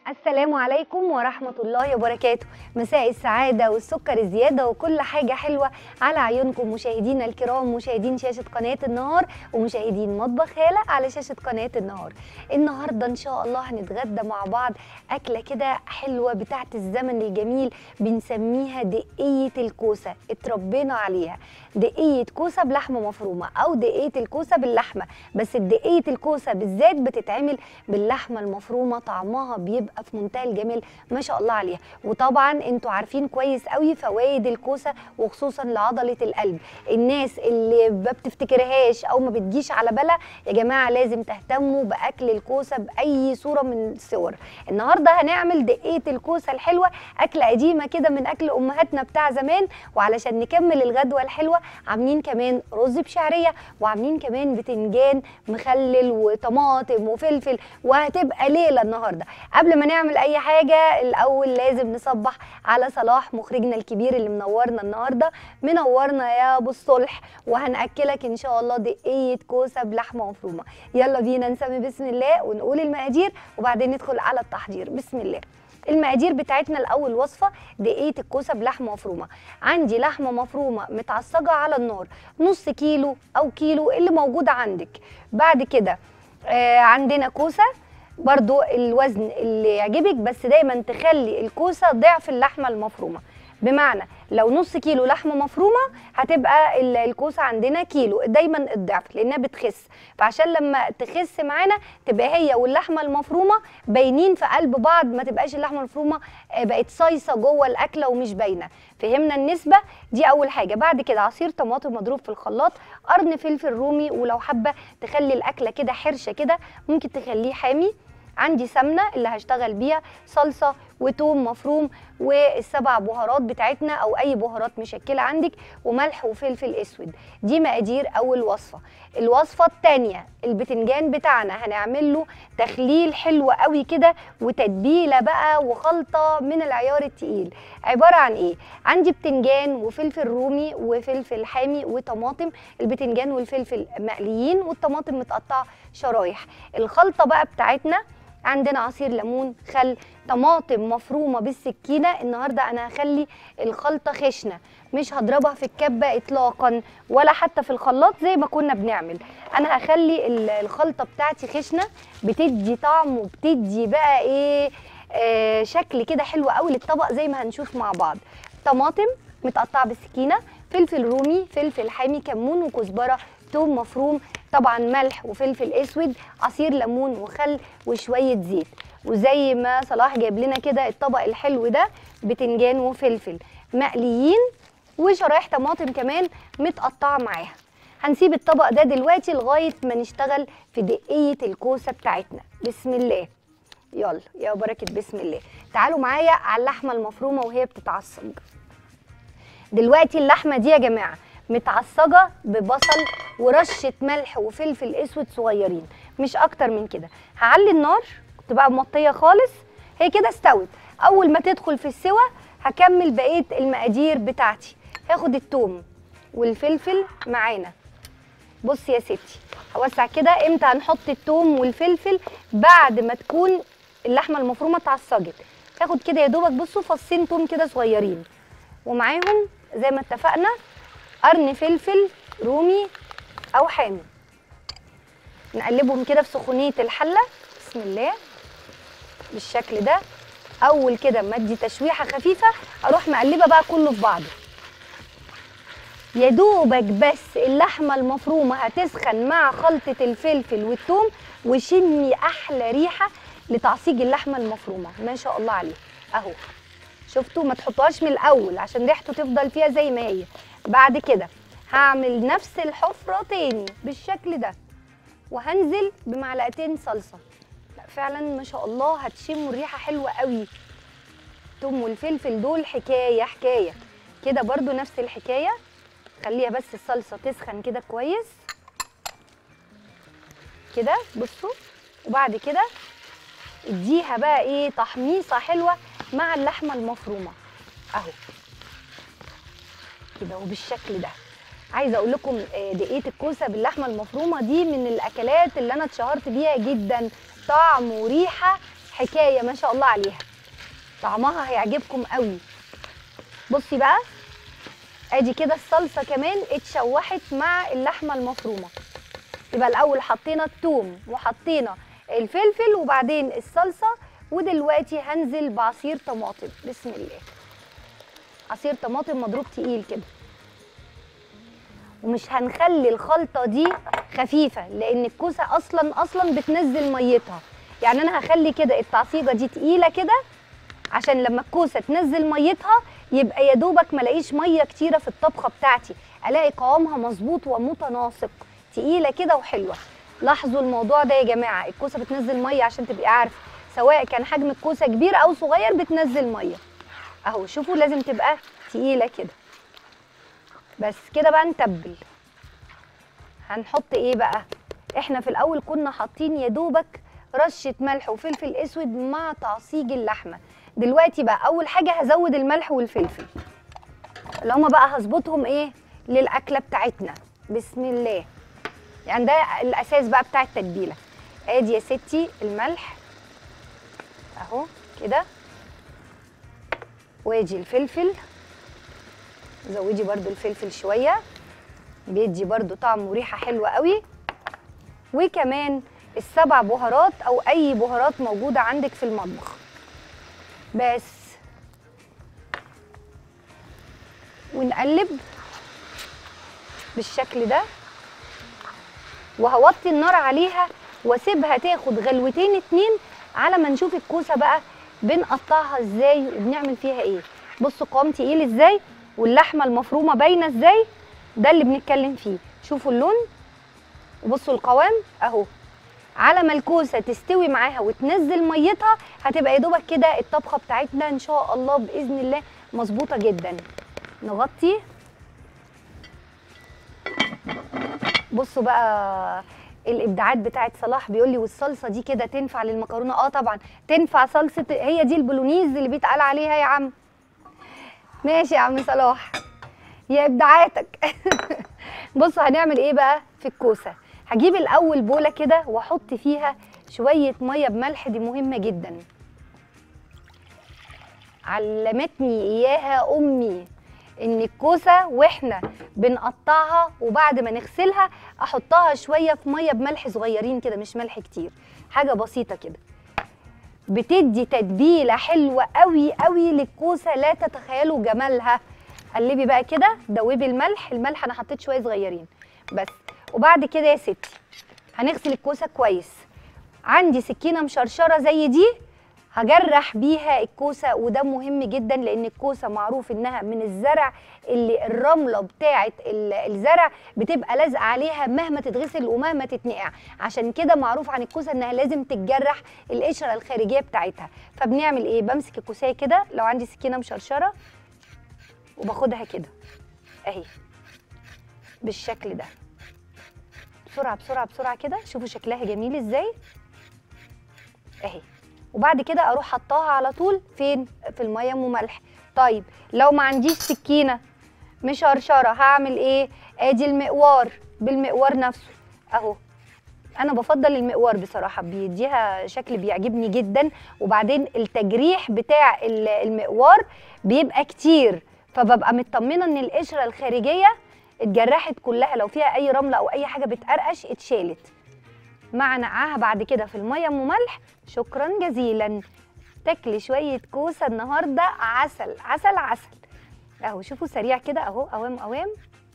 السلام عليكم ورحمة الله وبركاته مساء السعادة والسكر الزيادة وكل حاجة حلوة على عيونكم مشاهدينا الكرام مشاهدين شاشة قناة النهار ومشاهدين مطبخ هالة على شاشة قناة النهار النهاردة إن شاء الله هنتغدى مع بعض أكلة كده حلوة بتاعت الزمن الجميل بنسميها دقية الكوسة اتربينا عليها دقية كوسة بلحمة مفرومة أو دقية الكوسة باللحمة بس دقية الكوسة بالذات بتتعمل باللحمة المفرومة طعمها بيبقى في منتهى الجمال ما شاء الله عليها وطبعا انتوا عارفين كويس قوي فوائد الكوسة وخصوصا لعضلة القلب الناس اللي ما بتفتكرهاش أو ما بتجيش على بالها يا جماعة لازم تهتموا بأكل الكوسة بأي صورة من الصور النهاردة هنعمل دقية الكوسة الحلوة أكلة قديمة كده من أكل أمهاتنا بتاع زمان وعلشان نكمل الغدوة الحلوة عاملين كمان رز بشعرية وعاملين كمان بتنجان مخلل وطماطم وفلفل وهتبقى ليلة النهاردة قبل ما نعمل أي حاجة الأول لازم نصبح على صلاح مخرجنا الكبير اللي منورنا النهاردة منورنا يا أبو الصلح وهنأكلك إن شاء الله دقية كوسة بلحمة مفرومة يلا بينا نسمي بسم الله ونقول المقادير وبعدين ندخل على التحضير بسم الله المقادير بتاعتنا الاول وصفه دقيقه الكوسه بلحمه مفرومه عندي لحمه مفرومه متعصجه على النار نص كيلو او كيلو اللي موجود عندك بعد كده آه عندنا كوسه برضو الوزن اللي يعجبك بس دايما تخلي الكوسه ضعف اللحمه المفرومه بمعنى لو نص كيلو لحمه مفرومه هتبقى الكوسه عندنا كيلو دايما الضعف لانها بتخس فعشان لما تخس معانا تبقى هي واللحمه المفرومه باينين في قلب بعض ما تبقاش اللحمه المفرومه بقت صيصه جوه الاكله ومش باينه فهمنا النسبه دي اول حاجه بعد كده عصير طماطم مضروب في الخلاط قرن فلفل رومي ولو حابه تخلي الاكله كده حرشه كده ممكن تخليه حامي عندي سمنه اللي هشتغل بيها صلصه وتوم مفروم والسبع بهارات بتاعتنا او اي بهارات مشكله عندك وملح وفلفل اسود دي مقادير اول وصفه الوصفه الثانيه البتنجان بتاعنا هنعمل له تخليل حلو قوي كده وتتبيله بقى وخلطه من العيار التقيل عباره عن ايه عندي بتنجان وفلفل رومي وفلفل حامي وطماطم البتنجان والفلفل مقليين والطماطم متقطعه شرايح الخلطه بقى بتاعتنا عندنا عصير ليمون خل طماطم مفرومه بالسكينه النهارده انا هخلي الخلطه خشنه مش هضربها في الكبه اطلاقا ولا حتى في الخلاط زي ما كنا بنعمل انا هخلي الخلطه بتاعتي خشنه بتدي طعم وبتدي بقى ايه آه شكل كده حلو قوي للطبق زي ما هنشوف مع بعض طماطم متقطعه بالسكينه فلفل رومي فلفل حامي كمون وكزبره توم مفروم طبعا ملح وفلفل اسود عصير ليمون وخل وشويه زيت وزي ما صلاح جايب لنا كده الطبق الحلو ده بتنجان وفلفل مقليين وشرايح طماطم كمان متقطعه معاها هنسيب الطبق ده دلوقتي لغايه ما نشتغل في دقيه الكوسه بتاعتنا بسم الله يلا يا بركه بسم الله تعالوا معايا على اللحمه المفرومه وهي بتتعصج دلوقتي اللحمه دي يا جماعه متعصجه ببصل ورشه ملح وفلفل اسود صغيرين مش اكتر من كده هعلي النار تبقى موطيه خالص هي كده استوت اول ما تدخل في السوا هكمل بقيه المقادير بتاعتي هاخد التوم والفلفل معانا بصي يا ستي هوسع كده امتى هنحط التوم والفلفل بعد ما تكون اللحمه المفرومه اتعصجت هاخد كده يا دوبك بصوا فصين توم كده صغيرين ومعاهم زي ما اتفقنا قرن فلفل رومي او حامي نقلبهم كده في سخونيه الحله بسم الله بالشكل ده اول كده ما ادي تشويحه خفيفه اروح مقلبه بقى كله في بعضه يا دوبك بس اللحمه المفرومه هتسخن مع خلطه الفلفل والثوم وشمي احلى ريحه لتعصيج اللحمه المفرومه ما شاء الله عليه اهو شفتوا ما تحطوهاش من الاول عشان ريحته تفضل فيها زي ما هي بعد كده هعمل نفس الحفرة تاني بالشكل ده وهنزل بمعلقتين صلصة لا فعلا ما شاء الله هتشموا الريحة حلوة قوي التوم والفلفل دول حكاية حكاية كده برضو نفس الحكاية خليها بس الصلصة تسخن كده كويس كده بصوا وبعد كده اديها بقى ايه تحميصة حلوة مع اللحمة المفرومة اهو كده وبالشكل ده عايزه اقول لكم دقيقه الكوسه باللحمه المفرومه دي من الاكلات اللي انا اتشهرت بيها جدا طعم وريحه حكايه ما شاء الله عليها طعمها هيعجبكم قوي بصي بقى ادي كده الصلصه كمان اتشوحت مع اللحمه المفرومه يبقى الاول حطينا الثوم وحطينا الفلفل وبعدين الصلصه ودلوقتي هنزل بعصير طماطم بسم الله عصير طماطم مضروب تقيل كده ومش هنخلي الخلطه دي خفيفه لان الكوسه اصلا اصلا بتنزل ميتها يعني انا هخلي كده التعصيده دي تقيله كده عشان لما الكوسه تنزل ميتها يبقى يا دوبك ما الاقيش ميه كتيره في الطبخه بتاعتي الاقي قوامها مظبوط ومتناسق تقيله كده وحلوه لاحظوا الموضوع ده يا جماعه الكوسه بتنزل ميه عشان تبقي عارفه سواء كان حجم الكوسه كبير او صغير بتنزل ميه اهو شوفوا لازم تبقى تقيله كده بس كده بقى نتبل هنحط ايه بقى احنا في الاول كنا حاطين يا دوبك رشه ملح وفلفل اسود مع تعصيج اللحمه دلوقتي بقى اول حاجه هزود الملح والفلفل اللي هما بقى هظبطهم ايه للاكله بتاعتنا بسم الله يعني ده الاساس بقى بتاع التتبيله ادي يا ستي الملح اهو كده وادي الفلفل زودي برضو الفلفل شويه بيدي برضو طعم وريحه حلوه قوي وكمان السبع بهارات او اي بهارات موجوده عندك في المطبخ بس ونقلب بالشكل ده وهوطي النار عليها واسيبها تاخد غلوتين اتنين على ما نشوف الكوسه بقى بنقطعها ازاي وبنعمل فيها ايه بصوا قوام تقيل ازاي واللحمه المفرومه باينه ازاي ده اللي بنتكلم فيه شوفوا اللون وبصوا القوام اهو على ما الكوسه تستوي معاها وتنزل ميتها هتبقى يا دوبك كده الطبخه بتاعتنا ان شاء الله باذن الله مظبوطه جدا نغطي بصوا بقى الابداعات بتاعت صلاح بيقول لي والصلصه دي كده تنفع للمكرونه اه طبعا تنفع صلصه هي دي البولونيز اللي بيتقال عليها يا عم ماشي يا عم صلاح يا ابداعاتك بصوا هنعمل ايه بقى في الكوسه هجيب الاول بوله كده واحط فيها شويه ميه بملح دي مهمه جدا علمتني اياها امي ان الكوسه واحنا بنقطعها وبعد ما نغسلها احطها شويه في ميه بملح صغيرين كده مش ملح كتير حاجه بسيطه كده بتدي تتبيله حلوه قوي قوي للكوسه لا تتخيلوا جمالها قلبي بقى كده دوبي الملح الملح انا حطيت شويه صغيرين بس وبعد كده يا ستي هنغسل الكوسه كويس عندي سكينه مشرشره زي دي هجرح بيها الكوسه وده مهم جدا لان الكوسه معروف انها من الزرع اللي الرمله بتاعه الزرع بتبقى لازقه عليها مهما تتغسل ومهما تتنقع عشان كده معروف عن الكوسه انها لازم تتجرح القشره الخارجيه بتاعتها فبنعمل ايه بمسك الكوسايه كده لو عندي سكينه مشرشره وباخدها كده اهي بالشكل ده بسرعه بسرعه بسرعه كده شوفوا شكلها جميل ازاي اهي وبعد كده اروح حطاها على طول فين في الميه ام وملح طيب لو ما عنديش سكينه مشرشره هعمل ايه ادي المقوار بالمقوار نفسه اهو انا بفضل المقوار بصراحه بيديها شكل بيعجبني جدا وبعدين التجريح بتاع المقوار بيبقى كتير فببقى مطمنه ان القشره الخارجيه اتجرحت كلها لو فيها اي رمله او اي حاجه بتقرقش اتشالت مع نقعها بعد كده في الميه ام ملح شكرا جزيلا تاكلي شويه كوسه النهارده عسل عسل عسل اهو شوفوا سريع كده اهو اوام اوام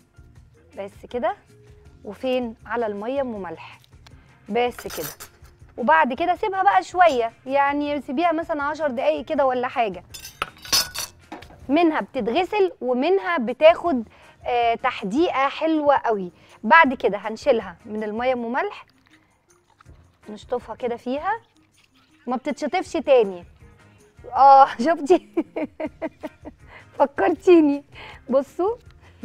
بس كده وفين على الميه ام ملح بس كده وبعد كده سيبها بقى شويه يعني سيبيها مثلا 10 دقايق كده ولا حاجه منها بتتغسل ومنها بتاخد آه تحديقه حلوه قوي بعد كده هنشيلها من الميه ام ملح نشطفها كده فيها ما بتتشطفش تاني اه شفتي فكرتيني بصوا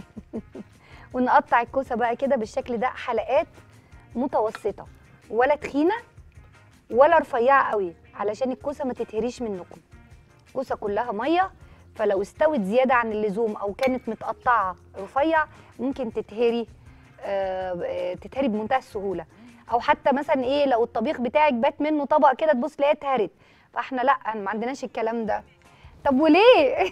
ونقطع الكوسه بقى كده بالشكل ده حلقات متوسطه ولا تخينه ولا رفيعه قوي علشان الكوسه ما تتهريش منكم الكوسه كلها ميه فلو استوت زياده عن اللزوم او كانت متقطعه رفيع ممكن تتهري آه تتهري بمنتهى السهوله او حتى مثلا ايه لو الطبيخ بتاعك بات منه طبق كده تبص تلاقيها اتهرت فاحنا لا ما عندناش الكلام ده طب وليه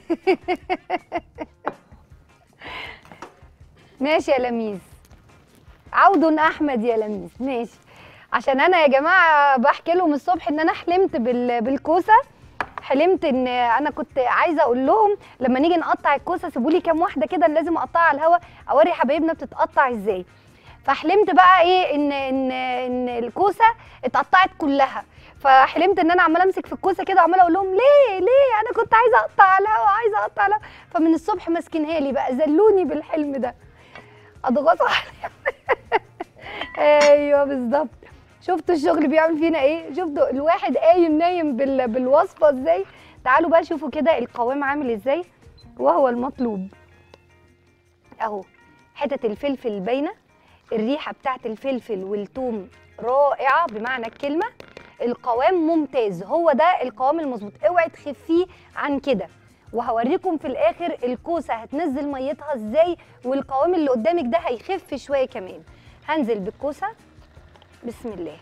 ماشي يا لميس عود احمد يا لميس ماشي عشان انا يا جماعه بحكي لهم الصبح ان انا حلمت بال... بالكوسه حلمت ان انا كنت عايزه اقول لهم لما نيجي نقطع الكوسه سيبوا لي كام واحده كده لازم اقطعها على الهوا اوري حبايبنا بتتقطع ازاي فحلمت بقى ايه ان ان ان الكوسه اتقطعت كلها فحلمت ان انا عماله امسك في الكوسه كده وعماله اقول لهم ليه ليه انا كنت عايزه اقطع على الهوا عايزه اقطع على الهوا فمن الصبح ماسكينها لي بقى زلوني بالحلم ده اضغطوا عليهم ايوه بالظبط شفتوا الشغل بيعمل فينا ايه شفتوا الواحد قايم نايم بال... بالوصفه ازاي تعالوا بقى شوفوا كده القوام عامل ازاي وهو المطلوب اهو حتت الفلفل باينه الريحه بتاعت الفلفل والثوم رائعه بمعنى الكلمه القوام ممتاز هو ده القوام المظبوط اوعي تخفيه عن كده وهوريكم في الاخر الكوسه هتنزل ميتها ازاي والقوام اللي قدامك ده هيخف شويه كمان هنزل بالكوسه بسم الله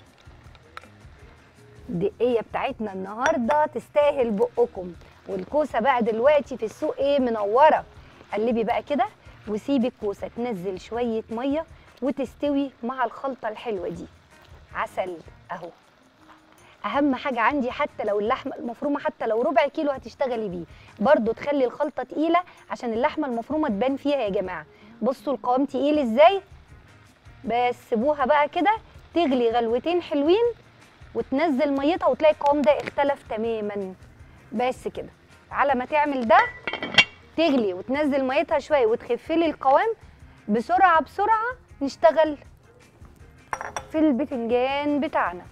الدقيه بتاعتنا النهارده تستاهل بقكم والكوسه بقى دلوقتي في السوق ايه منوره قلبي بقى كده وسيبي الكوسه تنزل شويه ميه وتستوي مع الخلطه الحلوه دي عسل اهو اهم حاجه عندي حتى لو اللحمه المفرومه حتى لو ربع كيلو هتشتغلي بيه برضو تخلي الخلطه تقيله عشان اللحمه المفرومه تبان فيها يا جماعه بصوا القوام تقيل ازاي بس سيبوها بقى كده تغلي غلوتين حلوين وتنزل ميتها وتلاقي القوام ده اختلف تماما بس كده على ما تعمل ده تغلي وتنزل ميتها شويه وتخفلي القوام بسرعه بسرعه نشتغل في البتنجان بتاعنا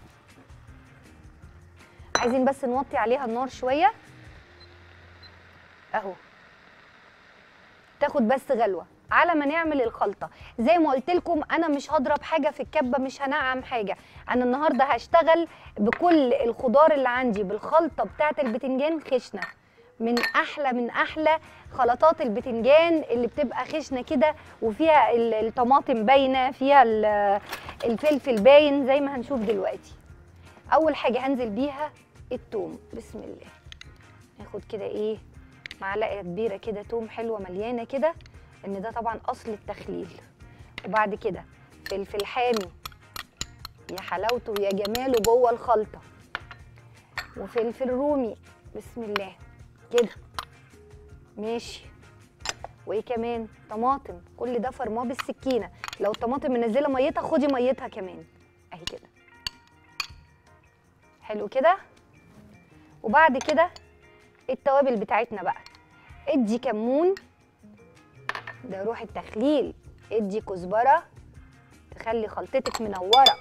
عايزين بس نوطي عليها النار شويه اهو تاخد بس غلوه على ما نعمل الخلطه زي ما قلت لكم انا مش هضرب حاجه في الكبه مش هنعم حاجه انا النهارده هشتغل بكل الخضار اللي عندي بالخلطه بتاعه البتنجان خشنه من احلى من احلى خلطات البتنجان اللي بتبقى خشنه كده وفيها ال- الطماطم باينه فيها ال- الفلفل باين زي ما هنشوف دلوقتي اول حاجه هنزل بيها التوم بسم الله ناخد كده ايه معلقه كبيره كده توم حلوه مليانه كده ان ده طبعا اصل التخليل وبعد كده فلفل حامي يا حلاوته ويا جماله جوه الخلطه وفلفل رومي بسم الله كده ماشي وايه كمان طماطم كل ده فرماه بالسكينه لو الطماطم منزله ميتها خدي ميتها كمان اهي كده حلو كده وبعد كده التوابل بتاعتنا بقى ادي كمون ده روح التخليل ادي كزبره تخلي خلطتك منوره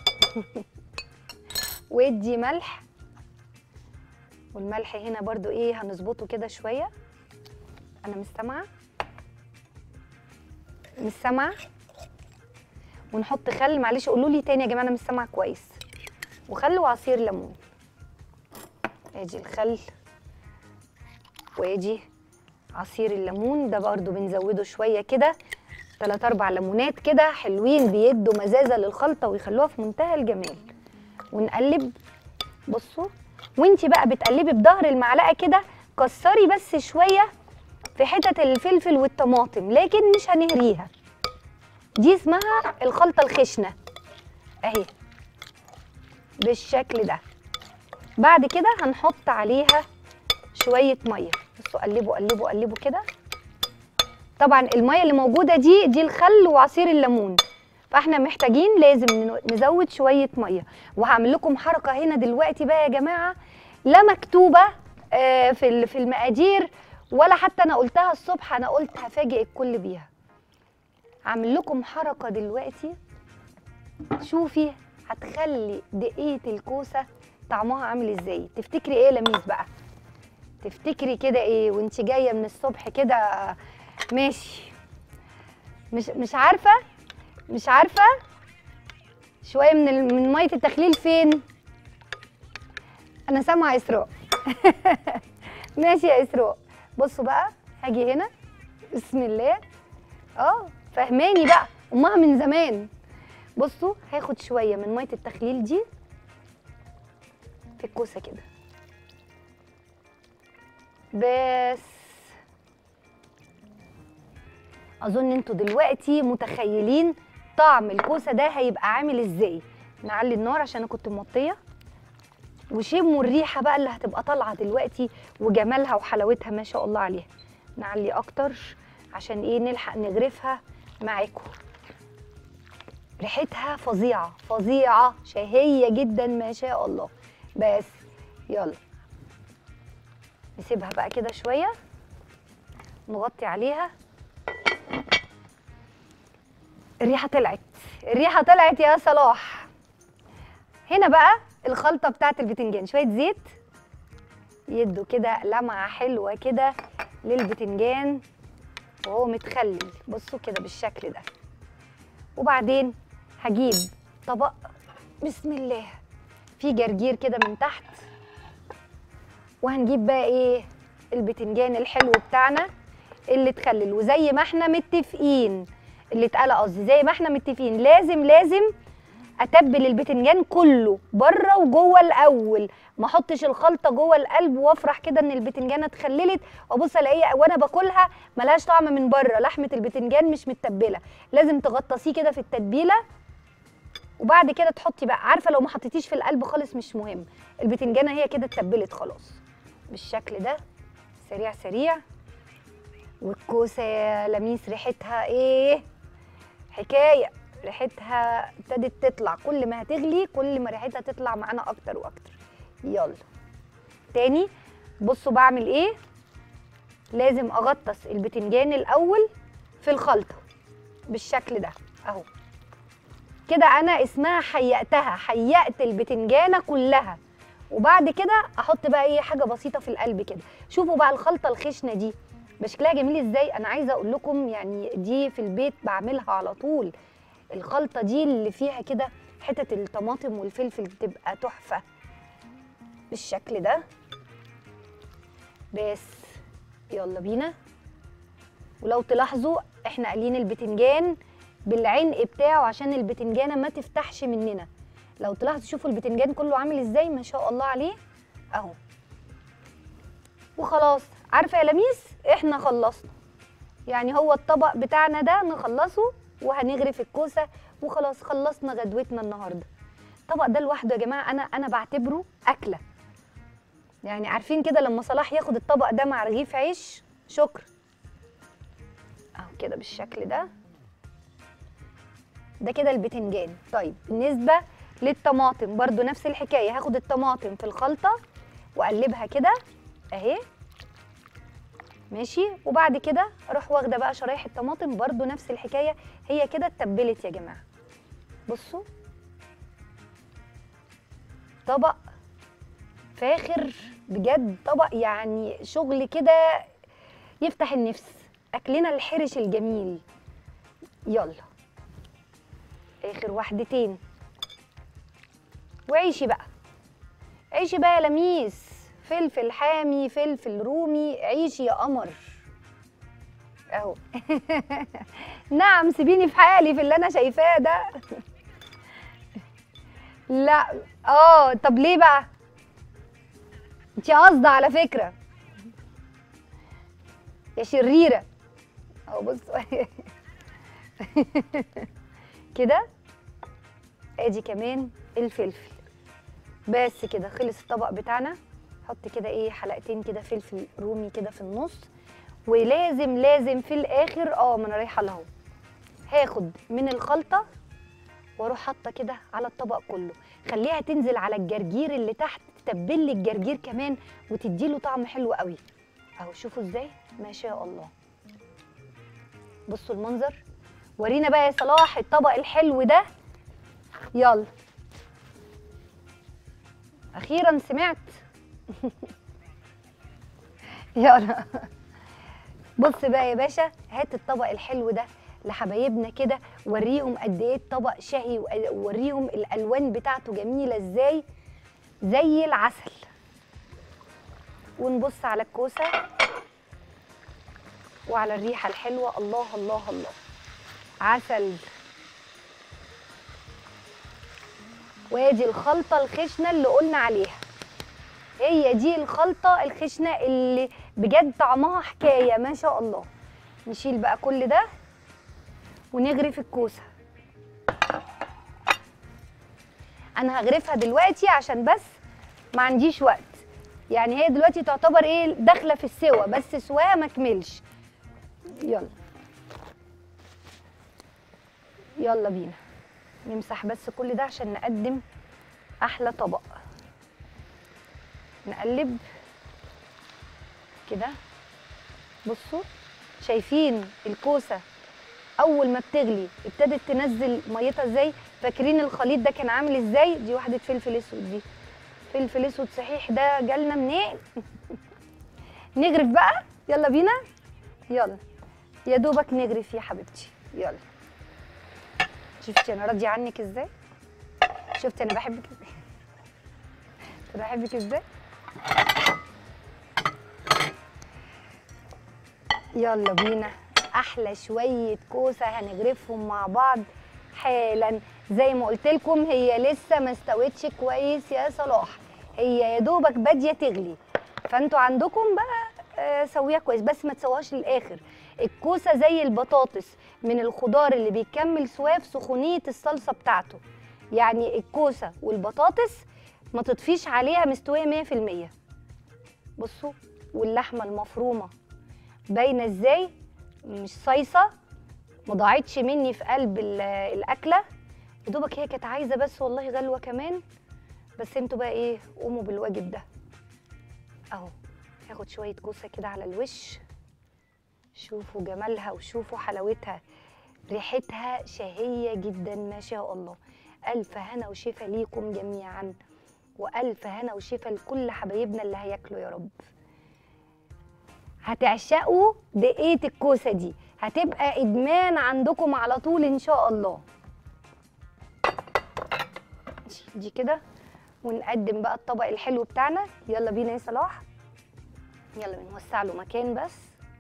وادي ملح والملح هنا برضو ايه هنظبطه كده شويه انا مش سامعه مش سامعه ونحط خل معلش قولوا لي تاني يا جماعه انا مش سامعه كويس وخل وعصير ليمون ادي الخل وادي عصير الليمون ده برضو بنزوده شويه كده تلات اربع ليمونات كده حلوين بيدوا مزازه للخلطه ويخلوها في منتهى الجمال ونقلب بصوا وانتي بقى بتقلبي بظهر المعلقه كده كسري بس شويه في حتت الفلفل والطماطم لكن مش هنهريها دي اسمها الخلطه الخشنه اهي بالشكل ده بعد كده هنحط عليها شويه ميه بصوا قلبوا قلبوا قلبوا كده طبعا الميه اللي موجوده دي دي الخل وعصير الليمون فاحنا محتاجين لازم نزود شويه ميه وهعمل لكم حركه هنا دلوقتي بقى يا جماعه لا مكتوبه آه، في ال- في المقادير ولا حتى انا قلتها الصبح انا قلت هفاجئ الكل بيها هعمل لكم حركه دلوقتي شوفي هتخلي دقيقه الكوسه طعمها عامل ازاي تفتكري ايه يا لميس بقى تفتكري كده ايه وانت جايه من الصبح كده ماشي مش مش عارفه مش عارفه شويه من ال- من ميه التخليل فين انا سامعه اسراء ماشي يا اسراء بصوا بقى هاجي هنا بسم الله اه فهماني بقى امها من زمان بصوا هاخد شويه من ميه التخليل دي في الكوسه كده بس اظن انتوا دلوقتي متخيلين طعم الكوسه ده هيبقى عامل ازاي نعلي النار عشان انا كنت موطيه وشموا الريحه بقى اللي هتبقى طالعه دلوقتي وجمالها وحلاوتها ما شاء الله عليها نعلي اكتر عشان ايه نلحق نغرفها معاكم ريحتها فظيعه فظيعه شهيه جدا ما شاء الله بس يلا نسيبها بقى كده شويه نغطي عليها الريحه طلعت الريحه طلعت يا صلاح هنا بقى الخلطه بتاعت البتنجان شويه زيت يدوا كده لمعه حلوه كده للبتنجان وهو متخلل بصوا كده بالشكل ده وبعدين هجيب طبق بسم الله في جرجير كده من تحت وهنجيب بقى ايه البتنجان الحلو بتاعنا اللي اتخلل وزي ما احنا متفقين اللي اتقلى قصدي زي ما احنا متفقين لازم لازم اتبل البتنجان كله بره وجوه الاول ما احطش الخلطه جوه القلب وافرح كده ان البتنجانه اتخللت وابص الاقيها وانا باكلها ملهاش طعم من بره لحمه البتنجان مش متبله لازم تغطسيه كده في التتبيله وبعد كده تحطي بقى عارفه لو ما حطيتيش في القلب خالص مش مهم البتنجانه هي كده اتبلت خلاص بالشكل ده سريع سريع والكوسه يا لميس ريحتها ايه حكايه ريحتها ابتدت تطلع كل ما هتغلي كل ما ريحتها تطلع معانا اكتر واكتر يلا تاني بصوا بعمل ايه لازم اغطس البتنجان الاول في الخلطه بالشكل ده اهو كده انا اسمها حيقتها حيقت البتنجانه كلها وبعد كده احط بقى ايه حاجه بسيطه في القلب كده شوفوا بقى الخلطه الخشنه دي بشكلها جميل ازاي انا عايزه اقول لكم يعني دي في البيت بعملها على طول الخلطه دي اللي فيها كده حتت الطماطم والفلفل بتبقى تحفه بالشكل ده بس يلا بينا ولو تلاحظوا احنا قالين البتنجان بالعنق بتاعه عشان البتنجانه ما تفتحش مننا لو تلاحظوا شوفوا البتنجان كله عامل ازاي ما شاء الله عليه اهو وخلاص عارفه يا لميس احنا خلصنا يعني هو الطبق بتاعنا ده نخلصه وهنغرف الكوسه وخلاص خلصنا غدوتنا النهارده الطبق ده لوحده يا جماعه انا انا بعتبره اكله يعني عارفين كده لما صلاح ياخد الطبق ده مع رغيف عيش شكر اهو كده بالشكل ده ده كده البتنجان طيب بالنسبه للطماطم برضو نفس الحكايه هاخد الطماطم في الخلطه واقلبها كده اهي ماشي وبعد كده اروح واخده بقى شرايح الطماطم برضو نفس الحكايه هي كده اتبلت يا جماعه بصوا طبق فاخر بجد طبق يعني شغل كده يفتح النفس اكلنا الحرش الجميل يلا اخر واحدتين وعيشي بقى عيشي بقى يا لميس فلفل حامي فلفل رومي عيشي يا قمر اهو نعم سيبيني في حالي في اللي انا شايفاه ده لا اه طب ليه بقى انت قاصده على فكره يا شريره اهو بصوا كده ادي كمان الفلفل بس كده خلص الطبق بتاعنا حط كده ايه حلقتين كده فلفل رومي كده في النص ولازم لازم في الاخر اه ما انا رايحه لهو هاخد من الخلطه واروح حاطه كده على الطبق كله خليها تنزل على الجرجير اللي تحت تتبل لي الجرجير كمان وتديله طعم حلو قوي اهو شوفوا ازاي ما شاء الله بصوا المنظر ورينا بقى يا صلاح الطبق الحلو ده يلا اخيرا سمعت يلا بص بقى يا باشا هات الطبق الحلو ده لحبايبنا كده وريهم قد ايه الطبق شهي ووريهم الالوان بتاعته جميله ازاي زي العسل ونبص على الكوسه وعلى الريحه الحلوه الله الله الله عسل وادي الخلطه الخشنه اللي قلنا عليها هي دي الخلطه الخشنه اللي بجد طعمها حكايه ما شاء الله نشيل بقى كل ده ونغرف الكوسه انا هغرفها دلوقتي عشان بس ما عنديش وقت يعني هي دلوقتي تعتبر ايه داخله في السوا بس سواها ما كملش يلا يلا بينا نمسح بس كل ده عشان نقدم احلى طبق نقلب كده بصوا شايفين الكوسه اول ما بتغلي ابتدت تنزل ميتها ازاي فاكرين الخليط ده كان عامل ازاي دي واحده فلفل اسود دي فلفل اسود صحيح ده جالنا منين نغرف بقى يلا بينا يلا يا دوبك نغرف يا حبيبتي يلا شفتي انا راضيه عنك ازاي شفتي انا بحبك ازاي انا بحبك ازاي يلا بينا احلى شويه كوسه هنغرفهم مع بعض حالا زي ما قلت لكم هي لسه ما استوتش كويس يا صلاح هي يا دوبك باديه تغلي فانتوا عندكم بقى آه، سويها كويس بس ما تسويهاش للاخر الكوسه زي البطاطس من الخضار اللي بيكمل سواه في سخونيه الصلصه بتاعته يعني الكوسه والبطاطس ما تطفيش عليها مستويه 100% بصوا واللحمه المفرومه باينه ازاي مش صيصه ما ضاعتش مني في قلب ال- الاكله يا دوبك هي كانت عايزه بس والله غلوه كمان بس انتوا بقى ايه قوموا بالواجب ده اهو هاخد شويه كوسه كده على الوش شوفوا جمالها وشوفوا حلاوتها ريحتها شهيه جدا ما شاء الله الف هنا وشفا ليكم جميعا والف هنا وشفا لكل حبايبنا اللي هياكلوا يا رب هتعشقوا دقيقة الكوسة دي هتبقى إدمان عندكم على طول إن شاء الله نشيل دي كده ونقدم بقى الطبق الحلو بتاعنا يلا بينا يا صلاح يلا بنوسع له مكان بس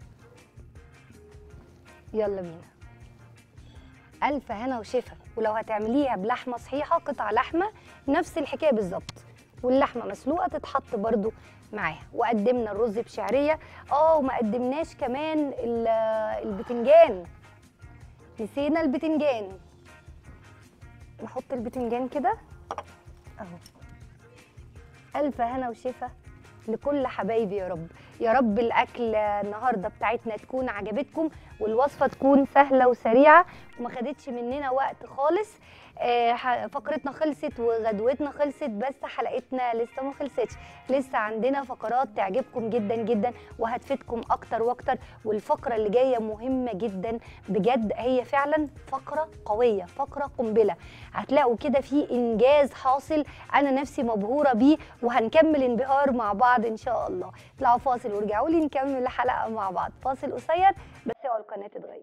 يلا بينا ألف هنا وشفا ولو هتعمليها بلحمة صحيحة قطع لحمة نفس الحكاية بالظبط واللحمة مسلوقة تتحط برضو معاها وقدمنا الرز بشعرية اه وما قدمناش كمان ال- البتنجان نسينا البتنجان نحط البتنجان كده اهو ألف هنا وشفا لكل حبايبي يا رب يا رب الأكل النهاردة بتاعتنا تكون عجبتكم والوصفة تكون سهلة وسريعة وما خدتش مننا وقت خالص آه، ح- فقرتنا خلصت وغدوتنا خلصت بس حلقتنا لسه ما خلصتش لسه عندنا فقرات تعجبكم جدا جدا وهتفيدكم اكتر واكتر والفقره اللي جايه مهمه جدا بجد هي فعلا فقره قويه فقره قنبله هتلاقوا كده في انجاز حاصل انا نفسي مبهوره بيه وهنكمل انبهار مع بعض ان شاء الله اطلعوا فاصل وارجعوا لي نكمل الحلقه مع بعض فاصل قصير بس اوعوا القناه تتغير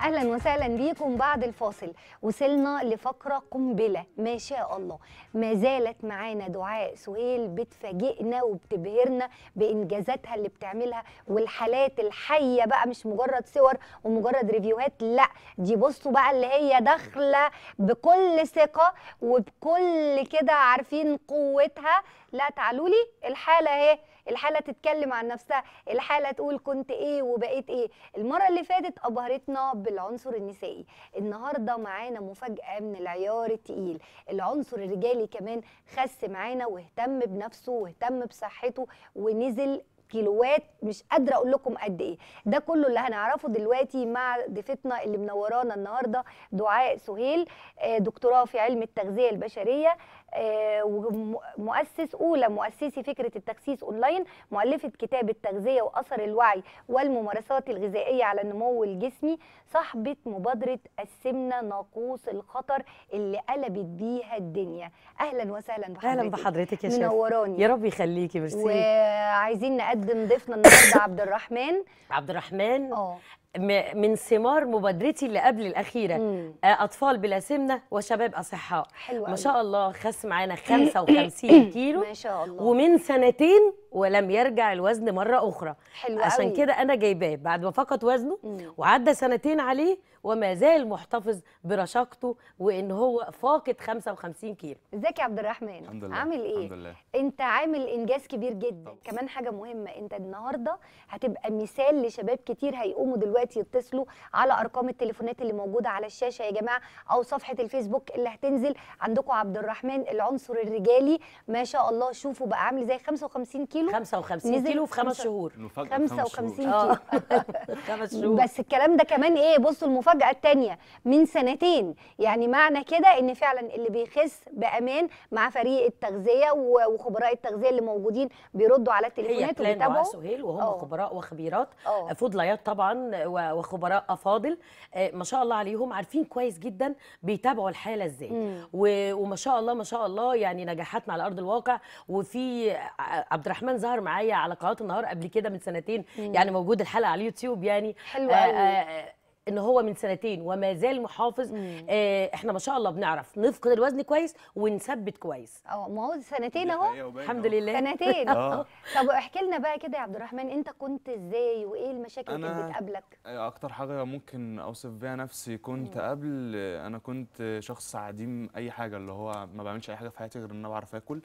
اهلا وسهلا بيكم بعد الفاصل وصلنا لفقره قنبله ما شاء الله ما زالت معانا دعاء سهيل بتفاجئنا وبتبهرنا بانجازاتها اللي بتعملها والحالات الحيه بقى مش مجرد صور ومجرد ريفيوهات لا دي بصوا بقى اللي هي داخله بكل ثقه وبكل كده عارفين قوتها لا تعالوا لي الحاله اهي الحاله تتكلم عن نفسها الحاله تقول كنت ايه وبقيت ايه المره اللي فاتت ابهرتنا بالعنصر النسائي النهارده معانا مفاجاه من العيار التقيل العنصر الرجالي كمان خس معانا واهتم بنفسه واهتم بصحته ونزل كيلوات مش قادره اقول لكم قد ايه ده كله اللي هنعرفه دلوقتي مع ضيفتنا اللي منورانا النهارده دعاء سهيل آه، دكتوراه في علم التغذيه البشريه آه، ومؤسس اولى مؤسسي فكره التخسيس اونلاين مؤلفه كتاب التغذيه واثر الوعي والممارسات الغذائيه على النمو الجسمي صاحبه مبادره السمنه ناقوس الخطر اللي قلبت بيها الدنيا اهلا وسهلا بحضرتك اهلا بحضرتك يا شيخ منوراني يا رب يخليكي ميرسي وعايزين نقدم ضيفنا النهارده عبد الرحمن عبد الرحمن اه م- من ثمار مبادرتي اللي قبل الاخيره مم. آه، اطفال بلا سمنه وشباب اصحاء حلو ما أوي. شاء الله خس معانا 55 كيلو ما شاء الله ومن سنتين ولم يرجع الوزن مره اخرى حلو عشان أوي. كده انا جايباه بعد ما فقد وزنه مم. وعدى سنتين عليه وما زال محتفظ برشاقته وان هو فاقد 55 كيلو ازيك يا عبد الرحمن الحمد لله عامل ايه الحمد لله انت عامل انجاز كبير جدا طبعا. كمان حاجه مهمه انت النهارده هتبقى مثال لشباب كتير هيقوموا دلوقتي يتصلوا على ارقام التليفونات اللي موجوده على الشاشه يا جماعه او صفحه الفيسبوك اللي هتنزل عندكم عبد الرحمن العنصر الرجالي ما شاء الله شوفوا بقى عامل زي 55 كيلو 55 نزل كيلو في خمس خمسة- شهور المفاجأة خمس 55 شهور. اه كيلو خمس شهور بس الكلام ده كمان ايه بصوا المفاجاه التانية من سنتين يعني معنى كده ان فعلا اللي بيخس بامان مع فريق التغذيه و- وخبراء التغذيه اللي موجودين بيردوا على هي التليفونات بلان دعاء وبيتابعوا سهيل وهم آه. خبراء وخبيرات اه فضليات طبعا و- وخبراء افاضل آه، ما شاء الله عليهم عارفين كويس جدا بيتابعوا الحاله ازاي مم. و- وما شاء الله ما شاء الله يعني نجاحاتنا على ارض الواقع وفي ع- عبد الرحمن ظهر معايا على قناه النهار قبل كده من سنتين مم. يعني موجود الحلقه على اليوتيوب يعني حلو آه، قوي آه، ان هو من سنتين وما زال محافظ مم. آه، احنا ما شاء الله بنعرف نفقد الوزن كويس ونثبت كويس اه ما هو سنتين دي اهو حقيقة وباينة الحمد أهو. لله سنتين اه طب احكي لنا بقى كده يا عبد الرحمن انت كنت ازاي وايه المشاكل اللي كانت أنا- بتقابلك اكتر حاجه ممكن اوصف بيها نفسي كنت قبل انا كنت شخص عديم اي حاجه اللي هو ما بعملش اي حاجه في حياتي غير ان انا بعرف اكل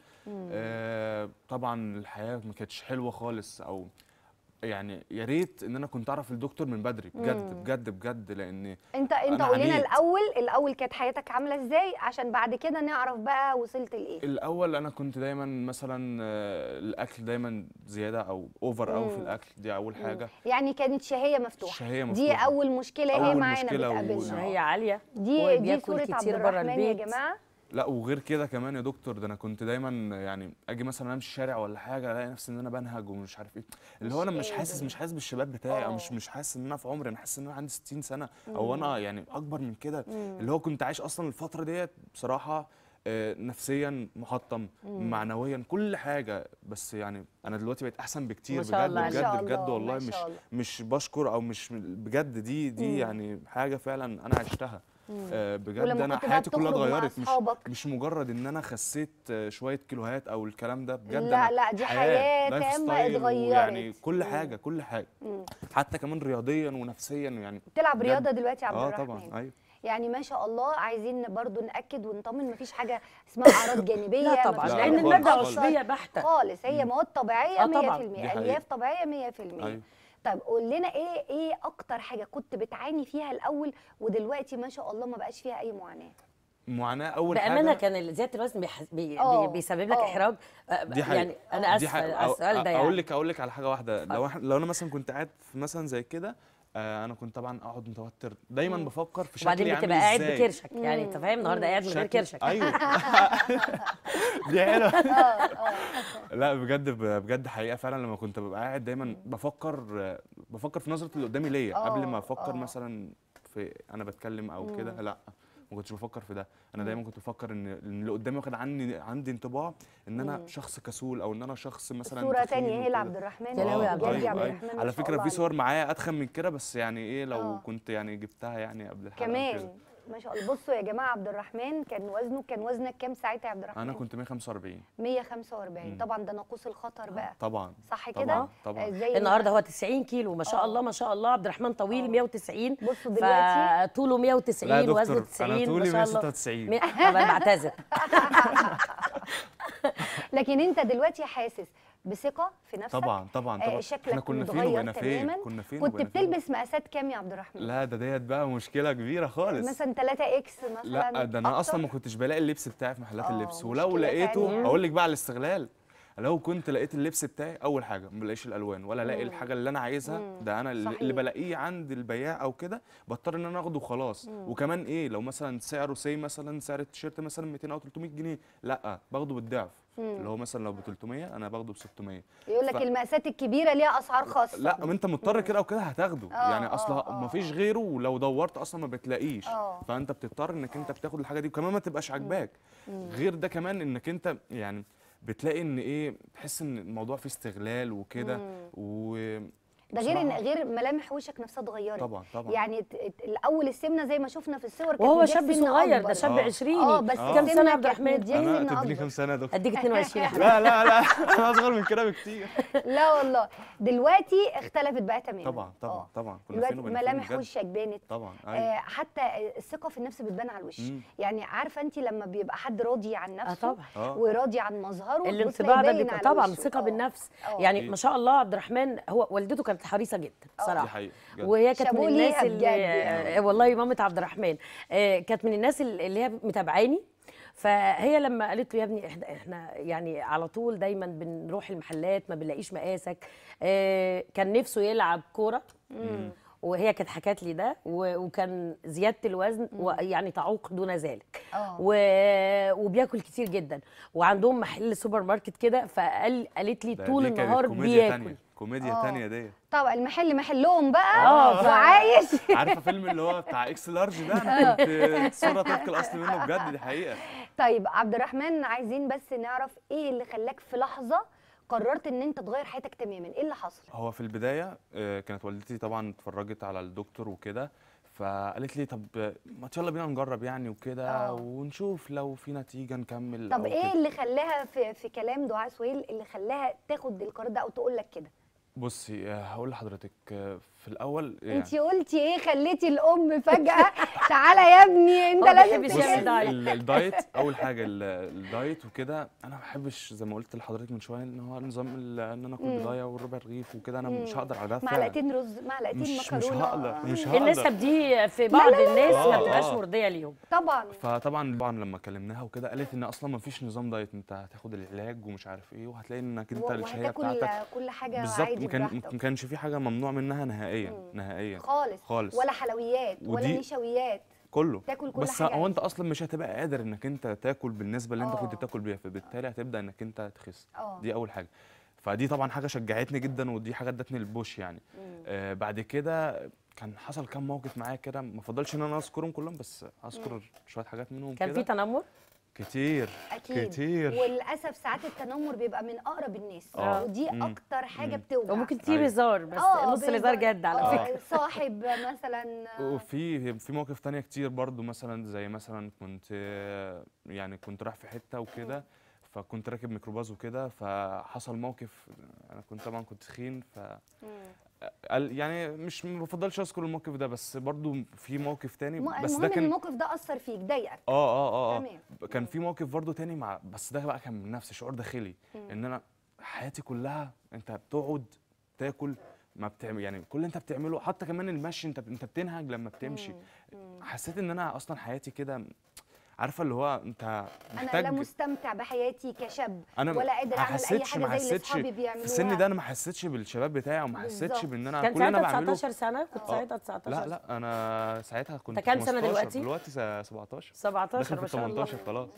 آه طبعا الحياه ما كانتش حلوه خالص او يعني يا ريت ان انا كنت اعرف الدكتور من بدري مم. بجد بجد بجد لان انت انت أنا قول لنا عانيت. الاول الاول كانت حياتك عامله ازاي عشان بعد كده نعرف بقى وصلت لايه الاول انا كنت دايما مثلا آه، الاكل دايما زياده او اوفر قوي في مم. الاكل دي اول حاجه يعني كانت شهيه مفتوحه الشهيه دي مفتوحة. اول مشكله هي أول معانا مشكلة و- بتقابلنا هي عاليه دي دي وبياكل صوره عبد كتير برا الرحمن يا البيت. جماعه لا وغير كده كمان يا دكتور ده انا كنت دايما يعني اجي مثلا امشي الشارع ولا حاجه الاقي نفسي ان انا بنهج ومش عارف ايه اللي هو انا مش مش حاسس قادر. مش حاسس بالشباب بتاعي او آه. مش مش حاسس ان انا في عمري انا حاسس ان انا عندي 60 سنه او مم. انا يعني اكبر من كده مم. اللي هو كنت عايش اصلا الفتره ديت بصراحه آه، نفسيا محطم مم. معنويا كل حاجه بس يعني انا دلوقتي بقيت احسن بكتير ما شاء بجد الله. ما شاء بجد بجد الله، والله ما مش شاء الله. مش بشكر او مش بجد دي مم. دي يعني حاجه فعلا انا عشتها مم. آه، بجد ولما انا كنت بقى حياتي كلها بتخرج مع اتغيرت مش أصحابك؟ مش مجرد ان انا خسيت آه، شويه كيلوهات او الكلام ده بجد لا أنا لا دي حياه لايف تامه ستايل اتغيرت يعني كل مم. حاجه كل حاجه مم. حتى كمان رياضيا ونفسيا يعني بتلعب بجد. رياضه دلوقتي يا عبد اه الرحمن طبعا ايوه يعني ما شاء الله عايزين برضو ناكد ونطمن مفيش حاجه اسمها اعراض جانبيه لا طبعا مفيش لا، لان حاجة خالص، الماده خالص. عشبيه بحته خالص هي مواد طبيعيه آه طبعاً. 100% دي حقيقة. الياف طبيعيه 100% ايوه طيب قول لنا ايه ايه اكتر حاجه كنت بتعاني فيها الاول ودلوقتي ما شاء الله ما بقاش فيها اي معاناه معاناه اول بامانه حاجه كان زياده الوزن بيح... بي... آه، بي... بيسبب لك آه. احراج آه، دي حقيقة. يعني انا دي اسفه حقيقة. على أو- السؤال ده يعني اقول لك اقول لك على حاجه واحده لو إحنا- لو انا مثلا كنت قاعد في مثلا زي كده آه انا كنت طبعا اقعد متوتر دايما مم. بفكر في وبعدين شكلي عامل بتبقى قاعد ازاي بكرشك يعني انت فاهم النهارده قاعد من غير شكل- كرشك ايوه دي حلوه اه اه لا بجد بجد حقيقه فعلا لما كنت ببقى قاعد دايما بفكر بفكر في نظره اللي قدامي ليا قبل آه، ما افكر آه. مثلا في انا بتكلم او كده لا ما كنتش بفكر في ده انا دايما كنت بفكر ان إن اللي قدامي واخد عني عندي انطباع ان انا شخص كسول او ان انا شخص مثلا صوره تخين تانية هي وكده. لعبد الرحمن يا لهوي يا عبد بجد الرحمن. عبد أيوة، الرحمن أيوة. ما على شاء فكره الله في صور عليه. معايا اتخن من كده بس يعني ايه لو آه. كنت يعني جبتها يعني قبل الحلقه وكده. كمان ما شاء الله بصوا يا جماعه عبد الرحمن كان وزنه كان وزنك كام ساعتها يا عبد الرحمن انا كنت 145 145 مم. طبعا ده ناقوس الخطر بقى طبعا صح طبعاً، كده طبعاً. آه، زي ما- النهارده هو 90 كيلو ما شاء آه. الله ما شاء الله عبد الرحمن طويل آه. 190 بصوا دلوقتي فطوله 190 لا يا وزنه دكتور 90 انا ما طولي شاء الله 196 مي- طب انا بعتذر لكن انت دلوقتي حاسس بثقه في نفسك طبعا طبعا آه، طبعا شكلك احنا كنا فين متغير وبقينا فين تماماً. كنا فين كنت وبقينا فين بتلبس مقاسات كام يا عبد الرحمن لا ده ديت بقى مشكله كبيره خالص مثلا 3 اكس مثلا لا ده انا أكتر؟ اصلا ما كنتش بلاقي اللبس بتاعي في محلات آه، اللبس ولو مشكلة لقيته تانية. اقول لك بقى على الاستغلال لو كنت لقيت اللبس بتاعي اول حاجه ما بلاقيش الالوان ولا الاقي الحاجه اللي انا عايزها مم. ده انا اللي, صحيح. اللي بلاقيه عند البياع او كده بضطر ان انا اخده وخلاص وكمان ايه لو مثلا سعره سي مثلا سعر التيشيرت مثلا 200 او 300 جنيه لا باخده بالضعف اللي هو مثلا لو ب 300 انا باخده ب 600 يقول لك ف- المقاسات الكبيره ليها اسعار خاصه لا ما انت مضطر كده او كده هتاخده آه، يعني آه، اصلا آه، ما فيش غيره ولو دورت اصلا ما بتلاقيش آه. فانت بتضطر انك انت بتاخد الحاجه دي وكمان ما تبقاش عاجباك غير ده كمان انك انت يعني بتلاقي ان ايه تحس ان الموضوع فيه استغلال وكده و ده غير ان بصراحة غير ملامح وشك نفسها اتغيرت طبعا طبعا يعني ت- ت- الاول السمنه زي ما شفنا في الصور كانت وهو مديك شاب سن صغير أكبر. ده شاب آه. 20 اه بس آه. كام السمنة سنه يا عبد كانت الرحمن مدياك انا سن تديني أكبر. كام سنه يا دكتور اديك 22 يا حبيبي لا لا لا انا اصغر من كده بكتير لا والله دلوقتي اختلفت بقى تماما طبعا طبعا آه. طبعا كنا دلوقتي فين وبقينا فين ملامح بجد. وشك بانت طبعا آه ايوه حتى الثقه في النفس بتبان على الوش مم. يعني عارفه انت لما بيبقى حد راضي عن نفسه طبعا اه وراضي عن مظهره بص الانطباع ده باين بيبقى على طبعا وشه. الثقه آه. بالنفس آه. يعني أكيد. ما شاء الله عبد الرحمن هو والدته كانت حريصه جدا دي صراحه حقيقه بجد. وهي كانت من شابوه الناس ليها اللي بجد يعني. آه، والله مامة عبد الرحمن آه، كانت من الناس اللي اللي هي متابعاني فهي لما قالت له يا ابني احنا احنا يعني على طول دايما بنروح المحلات ما بنلاقيش مقاسك آه، كان نفسه يلعب كوره وهي كانت حكت لي ده و- وكان زياده الوزن ويعني تعوق دون ذلك اه و... وبياكل كتير جدا وعندهم محل سوبر ماركت كده فقال قالت لي ده طول دي كانت النهار كوميديا بياكل تانية كوميديا آه. تانية ديت طبعا المحل محلهم بقى آه، ف- وعايش عارفه فيلم اللي هو بتاع اكس لارج ده انا كنت صوره طبق الاصل منه بجد دي حقيقه طيب عبد الرحمن عايزين بس نعرف ايه اللي خلاك في لحظه قررت ان انت تغير حياتك تماما ايه اللي حصل هو في البدايه آه، كانت والدتي طبعا اتفرجت على الدكتور وكده فقالت لي طب ما يلا بينا نجرب يعني وكده آه. ونشوف لو في نتيجه نكمل طب أو ايه كده. اللي خلاها في, في كلام دعاء سهيل اللي خلاها تاخد القرار ده او تقول لك كده بصي آه، هقول لحضرتك آه، في الاول يعني انت قلتي ايه خليتي الام فجاه تعالى يا ابني انت هو لازم بيحب بص يعمل تخس. دايت. ال- الدايت اول حاجه ال- الدايت وكده انا ما بحبش زي ما قلت لحضرتك من شويه ان هو نظام ال- ان انا اكل مم. بضايه والربع رغيف وكده انا مش هقدر على ده فعلا. معلقتين رز معلقتين مش مش مكرونه هقدر مش هقدر النسب دي في بعض الناس ما لا. بتبقاش آه. مرضيه ليهم طبعا فطبعا طبعا لما كلمناها وكده قالت ان اصلا ما فيش نظام دايت انت هتاخد العلاج ومش عارف ايه وهتلاقي انك انت الشهيه وهتاكل بتاعتك كل حاجه بالظبط عادي ما كان براحتك ما كانش في حاجه ممنوع منها نهائيا نهائيا خالص خالص. ولا حلويات ولا ودي- نشويات كله تاكل كل بس حاجة هو انت اصلا مش هتبقى قادر انك انت تاكل بالنسبه اللي انت كنت آه. بتاكل بيها فبالتالي هتبدا انك انت تخس اه دي اول حاجه فدي طبعا حاجه شجعتني جدا ودي حاجه ادتني البوش يعني آه بعد كده كان حصل كام موقف معايا كده ما فضلش ان انا اذكرهم كلهم بس اذكر شويه حاجات منهم كان في كده تنمر كتير اكيد كتير وللاسف ساعات التنمر بيبقى من اقرب الناس آه. ودي مم. اكتر حاجه مم. بتوجع وممكن تصير أيوة. هزار بس آه، نص الهزار بيبقى- جد على آه، فكره صاحب مثلا وفي في مواقف تانية كتير برضو مثلا زي مثلا كنت آه، يعني كنت رايح في حتة وكده فكنت راكب ميكروباص وكده فحصل موقف انا كنت طبعا كنت تخين ف مم. قال يعني مش ما بفضلش اذكر الموقف ده بس برضو في موقف تاني م- بس ده المهم ان كان الموقف ده اثر فيك ضايقك اه اه اه, آه. تمام كان في موقف برضو تاني مع بس ده بقى كان من نفسي شعور داخلي ان انا حياتي كلها انت بتقعد تاكل ما بتعمل يعني كل اللي انت بتعمله حتى كمان المشي انت انت بتنهج لما بتمشي حسيت ان انا اصلا حياتي كده عارفه اللي هو انت انا محتاج لا مستمتع بحياتي كشاب انا ولا قادر ما اعمل اي حسيتش حاجه ما زي اللي حسيتش اصحابي بيعملوها في السن ده انا ما حسيتش بالشباب بتاعي او ما حسيتش بالظبط. بان انا كان كل اللي انا ساعتها بعمله 19 سنه كنت آه. ساعتها 19 لا لا انا ساعتها كنت أنت كام سنة 15 دلوقتي؟ دلوقتي س- 17 17 داخل ما في شاء الله 18 خلاص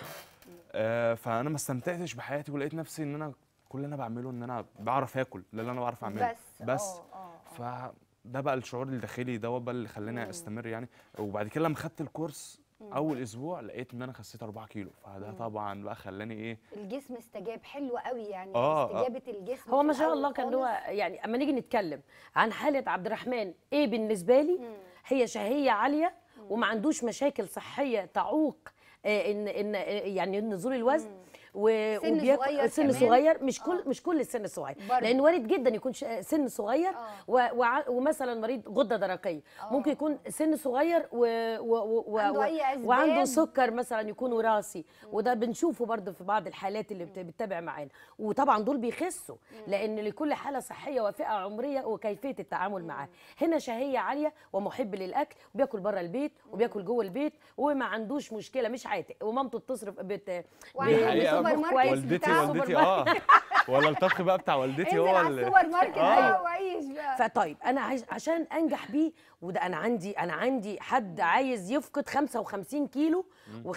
آه فانا ما استمتعتش بحياتي ولقيت نفسي ان انا كل اللي انا بعمله ان انا بعرف اكل ده اللي انا بعرف اعمله بس بس آه، آه، فده بقى الشعور الداخلي دوت بقى اللي خلاني استمر يعني وبعد كده لما خدت الكورس اول اسبوع لقيت ان انا خسيت 4 كيلو فده طبعا بقى خلاني ايه الجسم استجاب حلو قوي يعني آه، آه. استجابه الجسم هو في ما شاء الأول الله كان هو خالص. يعني اما نيجي نتكلم عن حاله عبد الرحمن ايه بالنسبه لي هي شهيه عاليه وما عندوش مشاكل صحيه تعوق آه، ان ان آه، يعني نزول الوزن و- سن وبياكل- صغير سن كمان. صغير مش كل آه. مش كل السن صغير برضه. لان وارد جدا يكون ش- سن صغير آه. و- وع- ومثلا مريض غده درقيه آه. ممكن يكون سن صغير و و و و عنده و أي أسباب. وعنده سكر مثلا يكون وراثي وده بنشوفه برضه في بعض الحالات اللي بت- بتتابع معانا وطبعا دول بيخسوا لان لكل حاله صحيه وفئه عمريه وكيفيه التعامل معاه هنا شهيه عاليه ومحب للاكل وبياكل بره البيت وبياكل جوه البيت وما عندوش مشكله مش عاتق ومامته بتصرف بت وعنده ب- حقيقة بتطبخ سوبر كويس ماركت والدتي بتاع والدتي اه ولا الطبخ بقى بتاع والدتي انزل هو على اللي السوبر ماركت آه. بقى وعيش بقى فطيب انا عايز عشان انجح بيه وده انا عندي انا عندي حد عايز يفقد 55 كيلو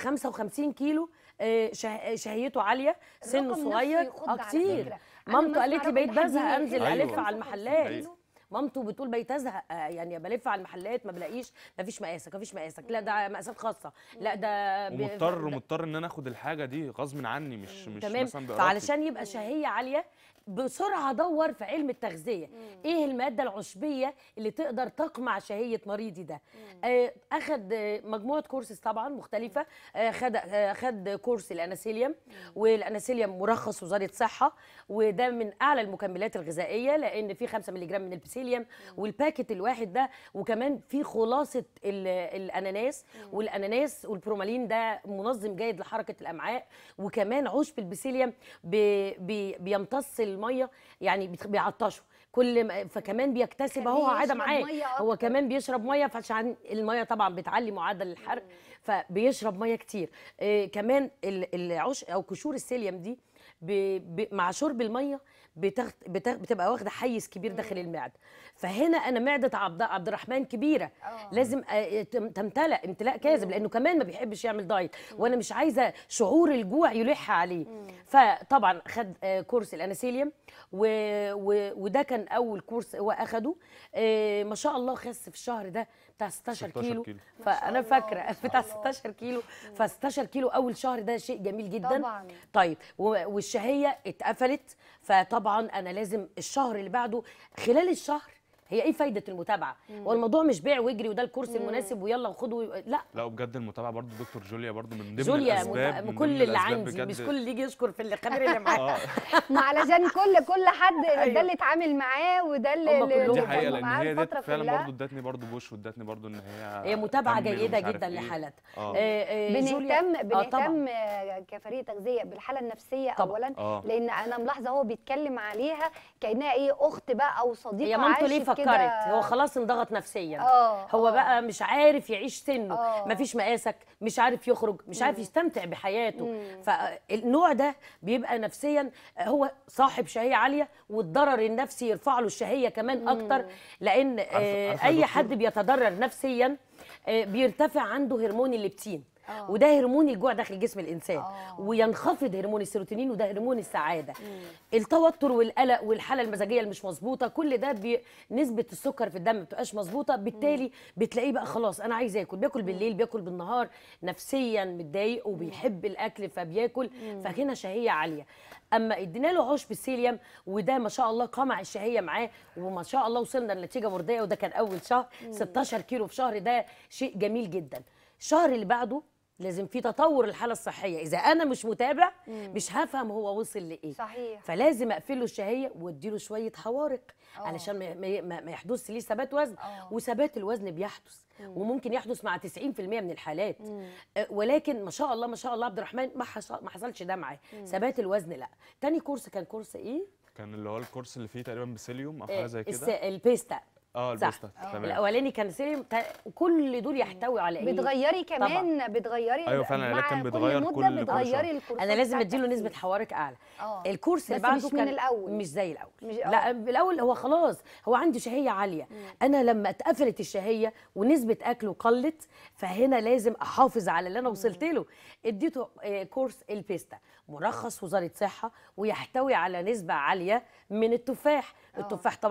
و55 كيلو آه، شه- شهيته عاليه سنه الرقم نفسه صغير يخض اه على كتير فكرة. أنا مامته بسمع قالت لي رقم بقيت حد بزهق انزل أيوة. الف على المحلات أيوة. مامته بتقول بقيت ازهق آه، يعني بلف على المحلات ما بلاقيش ما فيش مقاسك ما فيش مقاسك لا ده مقاسات خاصه لا ده بي- ومضطر ده- مضطر ان انا اخد الحاجه دي غصب عني مش مش تمام مثلا بإرادتي. فعلشان يبقى شهيه عاليه بسرعه دور في علم التغذيه ايه الماده العشبيه اللي تقدر تقمع شهيه مريضي ده آه اخد آه، مجموعه كورسز طبعا مختلفه آه خد آه خد كورس الاناسيليوم والاناسيليوم مرخص وزاره صحه وده من اعلى المكملات الغذائيه لان فيه 5 مللي من البسيليوم والباكت الواحد ده وكمان فيه خلاصه ال- الاناناس والاناناس والبرومالين ده منظم جيد لحركه الامعاء وكمان عشب البسيليوم بي بي بيمتص الميه يعني بيت- بيعطشه كل ما فكمان بيكتسب خليه اهو عاده يشرب معاه مية هو أكتر. كمان بيشرب ميه فعشان الميه طبعا بتعلي معدل الحرق فبيشرب ميه كتير آه كمان ال- العش او قشور السيليوم دي ب... ب... مع شرب الميه بتخت... بت... بتبقى واخده حيز كبير داخل المعده فهنا انا معده عبد عبد الرحمن كبيره آه. لازم آه، تم- تمتلأ امتلاء كاذب لانه كمان ما بيحبش يعمل دايت وانا مش عايزه شعور الجوع يلح عليه فطبعا خد آه، كورس الاناسيليوم و... و... وده كان اول كورس هو اخده آه، ما شاء الله خس في الشهر ده بتاع 16 16 كيلو كيلو. فانا الله، فاكره ما شاء بتاع الله. 16 كيلو ف 16 كيلو اول شهر ده شيء جميل جدا طبعاً. طيب و- والشهيه اتقفلت فطبعا انا لازم الشهر اللي بعده خلال الشهر هي ايه فايده المتابعه هو الموضوع مش بيع واجري وده الكورس المناسب ويلا وخده لا لا وبجد المتابعه برضو دكتور جوليا برضو من ضمن جوليا الاسباب مت... من كل ضمن اللي الأسباب عندي بجد. مش كل اللي يجي يشكر في الخبير اللي معاه اه ما علشان كل كل حد ده أيوة. اللي اتعامل معاه وده اللي هم اللي كلهم دي كان حقيقه لان معاه هي الفترة دي فعلا كلها. برضو ادتني برضو بوش وادتني برضو ان هي هي متابعه كمل جيده ومش عارف جدا إيه. لحالتها اه آه، آه، جوليا- بنهتم آه، طبعاً. بنهتم آه، كفريق تغذيه بالحاله النفسيه طبعاً. اولا آه. لان انا ملاحظه هو بيتكلم عليها كانها ايه اخت بقى او صديقه هي مامته ليه عاشت فكرت كده- هو خلاص انضغط نفسيا اه هو آه. بقى مش عارف يعيش سنه آه. مفيش مقاسك مش عارف يخرج مش عارف يستمتع بحياته فالنوع ده بيبقى نفسيا هو صاحب شهيه عاليه والضرر النفسي يرفع له الشهيه كمان اكتر لان آه، عارفة يا اي دكتور؟ حد بيتضرر نفسيا آه، بيرتفع عنده هرمون الليبتين آه. وده هرمون الجوع داخل جسم الانسان آه. وينخفض هرمون السيروتونين وده هرمون السعاده التوتر والقلق والحاله المزاجيه اللي مش مظبوطه كل ده بي... نسبه السكر في الدم ما بتبقاش مظبوطه بالتالي بتلاقيه بقى خلاص انا عايز اكل بياكل بالليل بياكل بالنهار نفسيا متضايق وبيحب الاكل فبياكل فهنا شهيه عاليه اما ادينا له عشب السيليوم وده ما شاء الله قمع الشهيه معاه وما شاء الله وصلنا لنتيجه مرضيه وده كان اول شهر 16 كيلو في شهر ده شيء جميل جدا الشهر اللي بعده لازم في تطور الحاله الصحيه اذا انا مش متابع مش هفهم هو وصل لايه صحيح فلازم اقفل له الشهيه واديله شويه حوارق آه. علشان ما- ما ما- ما يحدث ليه ثبات وزن آه. وثبات الوزن بيحدث وممكن يحدث مع 90% من الحالات آه، ولكن ما شاء الله ما شاء الله عبد الرحمن ما حصل ما حصلش ده معاه ثبات الوزن لا تاني كورس كان كورس ايه كان اللي هو الكورس اللي فيه تقريبا بسيليوم او آه، حاجه زي الس- كده البيستا اه صح. البيستا تمام الاولاني كان سيريم تا- كل دول يحتوي على ايه بتغيري كمان بتغيري أيوة فعلا العلاج مع كان كل بيتغير مدة كل- كل بتغيري شهر. الكورسات انا لازم بتاعت اديله نسبه التغذية. حوارق اعلى اه الكورس اللي بس بعده مش من كان الأول. مش زي الاول مش- لا آه. الاول هو خلاص هو عنده شهيه عاليه انا لما اتقفلت الشهيه ونسبه اكله قلت فهنا لازم احافظ على اللي انا وصلت له اديته آه، كورس البيستا مرخص وزاره صحه ويحتوي على نسبه عاليه من التفاح التفاح طبعا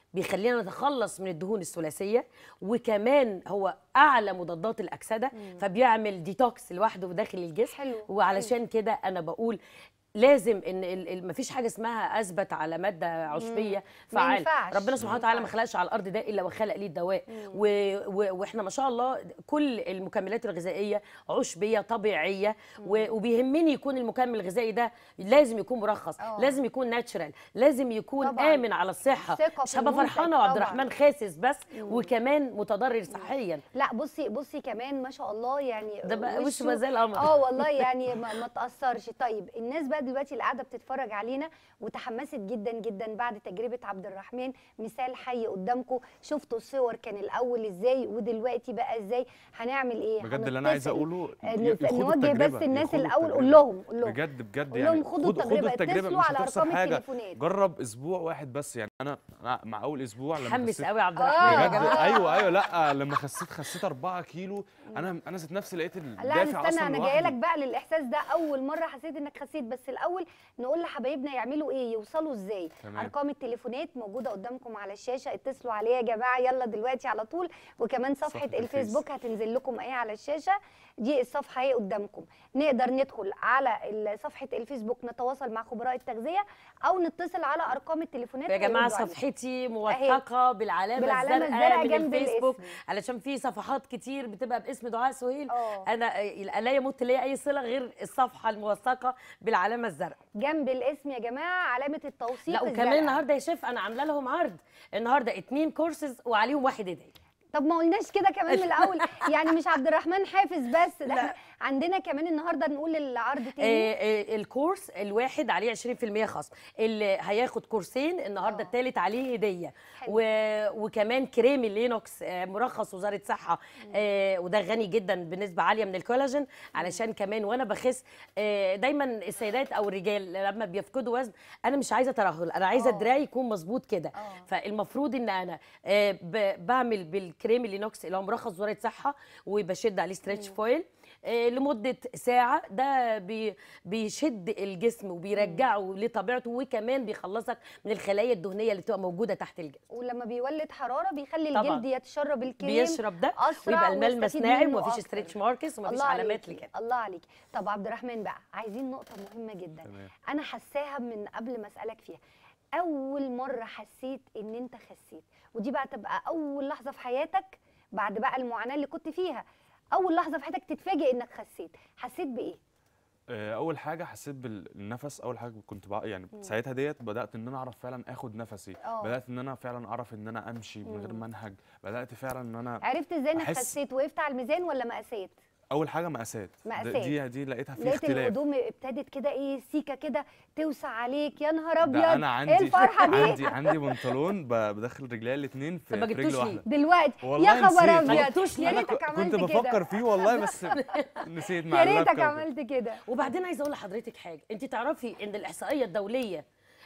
بيخلينا نتخلص من الدهون الثلاثيه وكمان هو اعلى مضادات الاكسده فبيعمل ديتوكس لوحده داخل الجسم حلو، وعلشان كده انا بقول لازم ان ال- ال- مفيش حاجه اسمها اثبت على ماده عشبيه ما فعال ينفعش، ربنا ما سبحانه وتعالى ما ينفعش. خلقش على الارض ده الا وخلق ليه الدواء و... و... واحنا ما شاء الله كل المكملات الغذائيه عشبيه طبيعيه و... وبيهمني يكون المكمل الغذائي ده لازم يكون مرخص آه. لازم يكون ناتشرال لازم يكون طبعاً. امن على الصحه ثقة مش في هبقى المنتج فرحانه وعبد طبعاً. الرحمن خاسس بس وكمان متضرر صحيا لا بصي بصي كمان ما شاء الله يعني ده بقى وشه وشه- بقى زي القمر. اه والله يعني ما, ما تاثرش طيب الناس بقى دلوقتي اللي قاعده بتتفرج علينا وتحمست جدا جدا بعد تجربه عبد الرحمن مثال حي قدامكم شفتوا الصور كان الاول ازاي ودلوقتي بقى ازاي هنعمل ايه بجد اللي انا عايز هنتصل. اقوله آه، ي- نف- يخوضوا نوجه التجربة، بس الناس يخوضوا الاول قول التجربة. لهم قول لهم بجد بجد قول يعني لهم خدوا التجربة، اتصلوا مش على هتخسر أرقام حاجة التليفونات. جرب اسبوع واحد بس يعني انا مع, مع اول اسبوع لما حمس خسيت- قوي يا عبد آه. الرحمن يا بجد جماعه ايوه ايوه لا لما خسيت خسيت 4 كيلو انا انا ذات نفسي لقيت لا الدافع استنى اصلا انا جايه لك لوحده. بقى للاحساس ده اول مره حسيت انك خسيت بس الاول نقول لحبايبنا يعملوا ايه يوصلوا ازاي تمام. ارقام التليفونات موجوده قدامكم على الشاشه اتصلوا عليها يا جماعه يلا دلوقتي على طول وكمان صفحه, صفحة الفيسبوك هتنزل لكم اهي على الشاشه دي الصفحه اهي قدامكم نقدر ندخل على ال- صفحه الفيسبوك نتواصل مع خبراء التغذيه او نتصل على ارقام التليفونات يا جماعه هيردوا علينا. صفحتي موثقه بالعلامه, بالعلامة الزرقاء الزرقاء من جنب الفيسبوك الاسم. علشان في صفحات كتير بتبقى باسم دعاء سهيل اه. انا لا يمت لي اي صله غير الصفحه الموثقه بالعلامه الزرقاء جنب الاسم يا جماعه علامه التوثيق لا وكمان الزرقاء. النهارده يا شيف انا عامله لهم عرض النهارده اتنين كورسز وعليهم واحد هديه طب ما قلناش كده كمان من الاول يعني مش عبد الرحمن حافظ بس ده لا. احنا عندنا كمان النهارده نقول العرض تاني آه، آه، الكورس الواحد عليه 20% خصم اللي هياخد كورسين النهارده آه. الثالث عليه هديه حلو. و... وكمان كريم اللينوكس آه، مرخص وزاره صحه آه، وده غني جدا بنسبه عاليه من الكولاجين علشان كمان وانا بخس آه، دايما السيدات او الرجال لما بيفقدوا وزن انا مش عايزه ترهل انا عايزه آه. دراعي يكون مظبوط كده آه. فالمفروض ان انا آه، ب- بعمل بالكريم اللينوكس اللي هو مرخص وزاره صحه وبشد عليه ستريتش فويل آه، لمده ساعه ده بي بيشد الجسم وبيرجعه لطبيعته وكمان بيخلصك من الخلايا الدهنيه اللي بتبقى موجوده تحت الجسم ولما بيولد حراره بيخلي طبعاً. الجلد يتشرب الكريم بيشرب ده أسرع ويبقى الملمس ويستفيد ناعم منه ومفيش أكتر. ستريتش ماركس ومفيش الله علامات عليكي لكده الله عليك طب عبد الرحمن بقى عايزين نقطه مهمه جدا تمام. انا حساها من قبل ما اسالك فيها اول مره حسيت ان انت خسيت ودي بقى تبقى اول لحظه في حياتك بعد بقى المعاناه اللي كنت فيها اول لحظه في حياتك تتفاجئ انك خسيت حسيت بايه آه، اول حاجه حسيت بالنفس اول حاجه كنت بقى يعني ساعتها ديت بدات ان انا اعرف فعلا اخد نفسي آه. بدات ان انا فعلا اعرف ان انا امشي من غير منهج بدات فعلا ان انا عرفت ازاي انك أحس- خسيت وقفت على الميزان ولا مقاسات اول حاجه مقاسات ده- مقاسات. دي دي لقيتها في لقيت اختلاف الهدوم ابتدت كده ايه سيكه كده توسع عليك يا نهار ابيض ده انا عندي ايه الفرحه دي عندي عندي بنطلون ب- بدخل رجليا الاثنين في, طب ما في جبتوش رجل ليه؟ واحده دلوقتي والله يا خبر نسيت. ما ابيض جبتوش يا ليه؟ انا ريتك ك- عملت كنت كده بفكر فيه والله بس نسيت مع يا ريتك اللابتوب. عملت كده وبعدين عايزه اقول لحضرتك حاجه انت تعرفي ان الاحصائيه الدوليه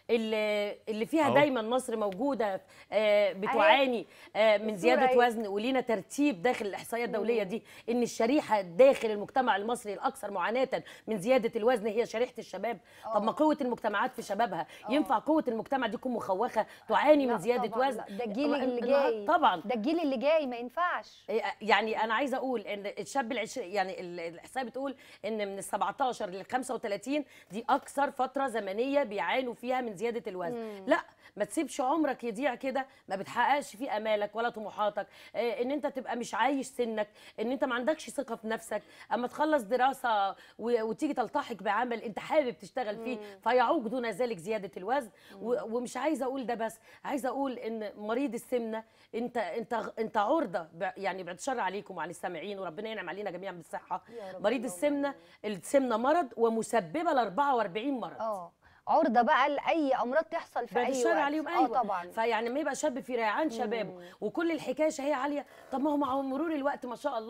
اللي اللي فيها أهو. دايما مصر موجوده آه، بتعاني آه، من الصورة زياده أهي. وزن ولينا ترتيب داخل الاحصائيه الدوليه دي ان الشريحه داخل المجتمع المصري الاكثر معاناه من زياده الوزن هي شريحه الشباب طب ما قوه المجتمعات في شبابها ينفع قوه المجتمع دي تكون مخوخه تعاني لا من زياده طبعاً، وزن لا، ده الجيل اللي النهار- جاي طبعا ده الجيل اللي جاي ما ينفعش يعني انا عايزه اقول ان الشاب العش... يعني ال- الاحصائيه بتقول ان من ال 17 لل 35 دي اكثر فتره زمنيه بيعانوا فيها من زياده الوزن لا ما تسيبش عمرك يضيع كده ما بتحققش فيه امالك ولا طموحاتك آه، ان انت تبقى مش عايش سنك ان انت ما عندكش ثقه في نفسك اما تخلص دراسه و... وتيجي تلتحق بعمل انت حابب تشتغل فيه فيعوق دون ذلك زياده الوزن و... ومش عايزه اقول ده بس عايزه اقول ان مريض السمنه انت انت انت عرضه ب... يعني بعد الشر عليكم وعلى السامعين وربنا ينعم علينا جميعا بالصحه يا رب مريض اللهم السمنه السمنه مرض ومسببه ل 44 مرض اه عرضه بقى لاي امراض تحصل في بعد اي الشر وقت عليهم اه ايوه طبعا فيعني لما يبقى شاب في ريعان شبابه وكل الحكايه شهيه عاليه طب ما هو مع مرور الوقت ما شاء الله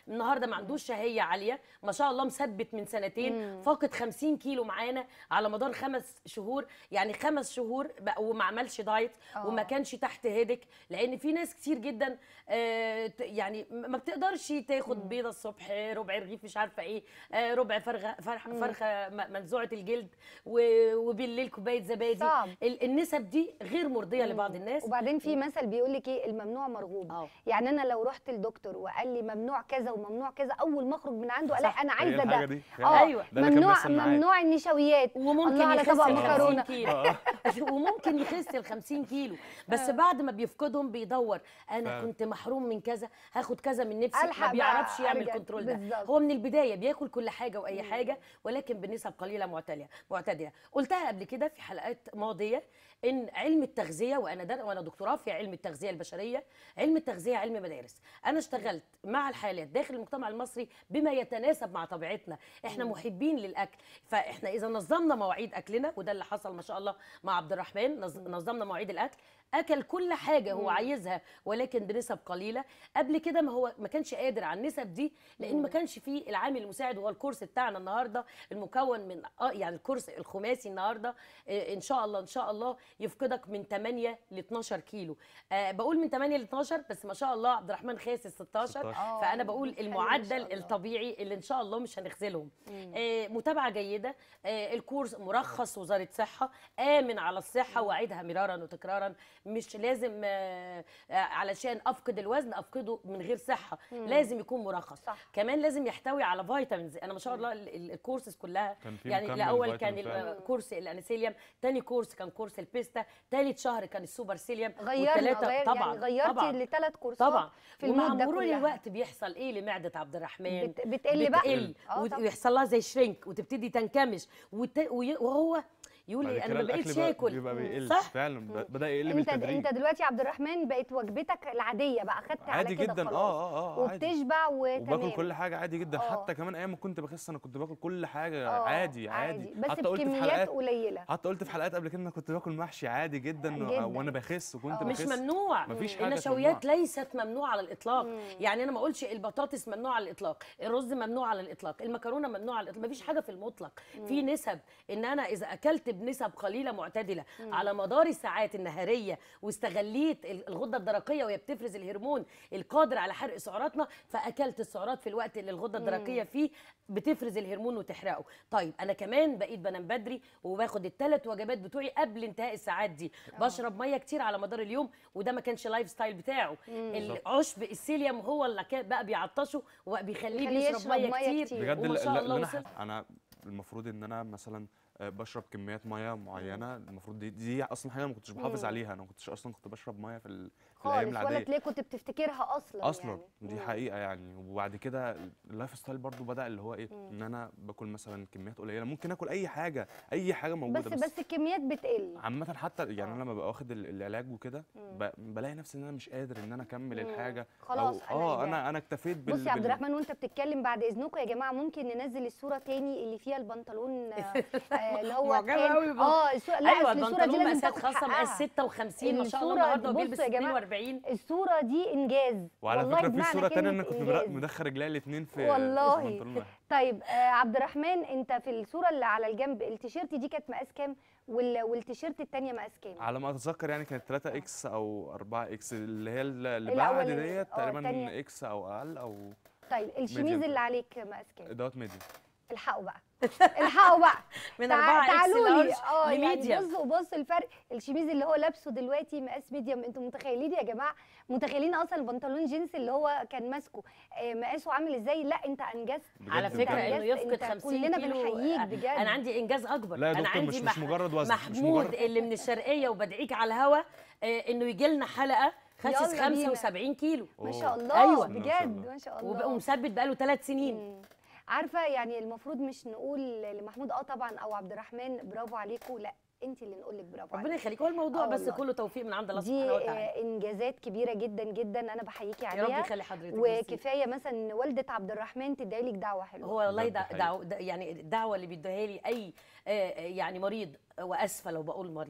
النهارده ما عندوش شهيه عاليه ما شاء الله مثبت من سنتين فاقد 50 كيلو معانا على مدار خمس شهور يعني خمس شهور بقى وما عملش دايت آه. وما كانش تحت هيدك لان في ناس كتير جدا آه، ت- يعني ما بتقدرش تاخد بيضه الصبح ربع رغيف مش عارفه ايه آه، ربع فرخه فرخه, فرخة م- منزوعه الجلد و- وبالليل كوبايه زبادي صعب. ال- النسب دي غير مرضيه لبعض الناس وبعدين في مثل بيقول لك ايه الممنوع مرغوب آه. يعني انا لو رحت للدكتور وقال لي ممنوع كذا وممنوع كذا اول ما اخرج من عنده الاقي انا هي عايزه الحاجة ده دي. اه أيوة. ده اللي كان ممنوع بيحصل معايا. ممنوع النشويات وممكن الله على يخس طبق ال 50 مكرونه كيلو وممكن يخس ال 50 كيلو بس بعد ما بيفقدهم بيدور انا فعلا. كنت محروم من كذا هاخد كذا من نفسي ألحق ما بقى بيعرفش يعمل أرجع. كنترول ده بالظبط. هو من البدايه بياكل كل حاجه واي حاجه ولكن بنسب قليله معتدله معتدله قلتها قبل كده في حلقات ماضيه ان علم التغذيه وانا در وانا دكتوراه في علم التغذيه البشريه علم التغذيه علم مدارس انا اشتغلت مع الحالات داخل المجتمع المصري بما يتناسب مع طبيعتنا احنا محبين للاكل فاحنا اذا نظمنا مواعيد اكلنا وده اللي حصل ما شاء الله مع عبد الرحمن نظ- نظمنا مواعيد الاكل اكل كل حاجه هو عايزها ولكن بنسب قليله قبل كده ما هو ما كانش قادر على النسب دي لان ما كانش فيه العامل المساعد وهو الكورس بتاعنا النهارده المكون من اه يعني الكورس الخماسي النهارده آه، ان شاء الله ان شاء الله يفقدك من 8 ل 12 كيلو آه بقول من 8 ل 12 بس ما شاء الله عبد الرحمن خاسس 16 16. آه، فانا بقول حلو ما شاء المعدل الله. الطبيعي اللي ان شاء الله مش هنخذلهم آه متابعه جيده آه الكورس مرخص وزاره صحه امن على الصحه واعيدها مرارا وتكرارا مش لازم آه آه علشان افقد الوزن افقده من غير صحه لازم يكون مرخص صح. كمان لازم يحتوي على فيتامينز انا ما شاء الله ال- ال- الكورسز كلها كان في يعني مكمل الاول كان فيتامين فعلا. ال- كورس الانسيليوم تاني كورس كان كورس البيستا تالت شهر كان السوبر سيليوم غيرنا والتلاتة- غير طبعا يعني غيرتي طبعا لثلاث كورسات طبعا في ومع المده مرور كلها. الوقت بيحصل ايه لمعده عبد الرحمن بت- بتقل بقى. بتقل آه وت- طبعا. ويحصل لها زي شرينك وتبتدي تنكمش وت... وي- وهو يقول بعد لي انا كده ما الأكل بقتش بقى- اكل بيبقى بيقل صح فعلا ب- بدا يقل انت بالتدريج انت دلوقتي يا عبد الرحمن بقت وجبتك العاديه بقى خدت على عادي كده جدا خلاص. اه اه اه عادي وبتشبع وتمام وباكل كل حاجه عادي جدا آه. حتى كمان ايام ما كنت بخس انا كنت باكل كل حاجه آه، عادي عادي بس حتى قلت في بكميات حلقات قليله حتى قلت في حلقات قبل كده انا كنت باكل محشي عادي جدا, جداً. وانا بخس وكنت آه. مش بخس ممنوع مفيش حاجة النشويات ممنوعة. ليست ممنوعه على الاطلاق يعني انا ما اقولش البطاطس ممنوعه على الاطلاق الرز ممنوع على الاطلاق المكرونه ممنوعه على الاطلاق مفيش حاجه في المطلق في نسب ان انا اذا اكلت بنسب قليله معتدله على مدار الساعات النهاريه واستغليت ال- الغده الدرقيه وهي بتفرز الهرمون القادر على حرق سعراتنا فاكلت السعرات في الوقت اللي الغده الدرقيه فيه بتفرز الهرمون وتحرقه طيب انا كمان بقيت بنام بدري وباخد الثلاث وجبات بتوعي قبل انتهاء الساعات دي بشرب ميه كتير على مدار اليوم وده ما كانش لايف ستايل بتاعه العشب السيليوم هو اللي كان بقى بيعطشه وبقى بيخليه بيخليه بيشرب يشرب ميه مية كتير, كتير. بجد وما لا- شاء لا- الله اللي وصل انا انا المفروض ان انا مثلا آه، بشرب كميات ميه معينه المفروض دي دي اصلا حاجه أنا ما كنتش بحافظ عليها انا ما كنتش اصلا كنت بشرب ميه في, ال- في الايام خالص ولا العاديه تلاقي كنت بتفتكرها اصلا اصلا يعني. دي مم. حقيقه يعني وبعد كده اللايف ستايل برضو بدا اللي هو ايه ان انا باكل مثلا كميات قليله ممكن اكل اي حاجه اي حاجه موجوده بس بس الكميات بتقل عامة حتى يعني انا لما ببقى واخد ال- العلاج وكده ب- بلاقي نفسي ان انا مش قادر ان انا اكمل الحاجه خلاص، أو أنا اه إيه ده؟ انا انا اكتفيت بال بص يا عبد بال- الرحمن وانت بتتكلم بعد اذنكم يا جماعه ممكن ننزل الصوره تاني اللي فيها البنطلون آه، آه، اللي هو معجبة كان أوي بال- اه الصورة لا ايوه أصل الصوره دي البنطلون لازم مقاسات تاخد خاصه مقاس حقها 56 ما شاء الله الصورة النهارده بصوا بيلبس يا جماعة، 42 الصوره دي انجاز وعلى والله فكره في بمعنى صوره تانية انا كلمة كنت إنجاز. مدخل رجلي الاثنين في في والله البنطلون واحد. طيب آه عبد الرحمن انت في الصوره اللي على الجنب التيشيرت دي كانت مقاس كام وال... والتيشيرت التانية مقاس كام على ما اتذكر يعني كانت 3 اكس او 4 اكس اللي هي اللي بعد الأولانية. ديت آه، تقريبا التانية. اكس او اقل او طيب الشميز medium. اللي عليك مقاس كام دوت ميديوم الحقوا بقى الحقوا بقى من تع- 4 اكس تعالوا لي لارج اه يعني لميديوم بصوا بصوا الفرق الشميز اللي هو لابسه دلوقتي مقاس ميديوم انتوا متخيلين يا جماعه متخيلين اصلا البنطلون جينز اللي هو كان ماسكه آه، مقاسه عامل ازاي لا انت انجزت بجد على بجد. فكره انه أنت يفقد أنت 50 كلنا كيلو بنحييك بجد. انا عندي انجاز اكبر لا يا انا دكتور، عندي مش- مش مجرد وزن، مش محمود مجرد- اللي من الشرقيه وبدعيك على الهوا آه، انه يجي لنا حلقه خسس يلا بينا. 75 كيلو ما أوه. شاء الله أيوة. بسم الله ما شاء بجد الله. ما شاء وب- الله ومثبت بقاله ثلاث سنين مم. عارفه يعني المفروض مش نقول لمحمود اه طبعا او عبد الرحمن برافو عليكم لا انت اللي نقول لك برافو ربنا عليك يخليك هو الموضوع آه بس والله. كله توفيق من عند الله دي سبحانه وتعالى آه، انجازات كبيره جدا جدا انا بحييكي يا رب عليها يخلي حضرتك ميرسي. وكفايه مثلا إن والده عبد الرحمن تدعي لك دعوه حلوه هو والله بجد دع حقيقي. دعو د- يعني الدعوه اللي بيديها لي اي آه، يعني مريض واسفه لو بقول مريض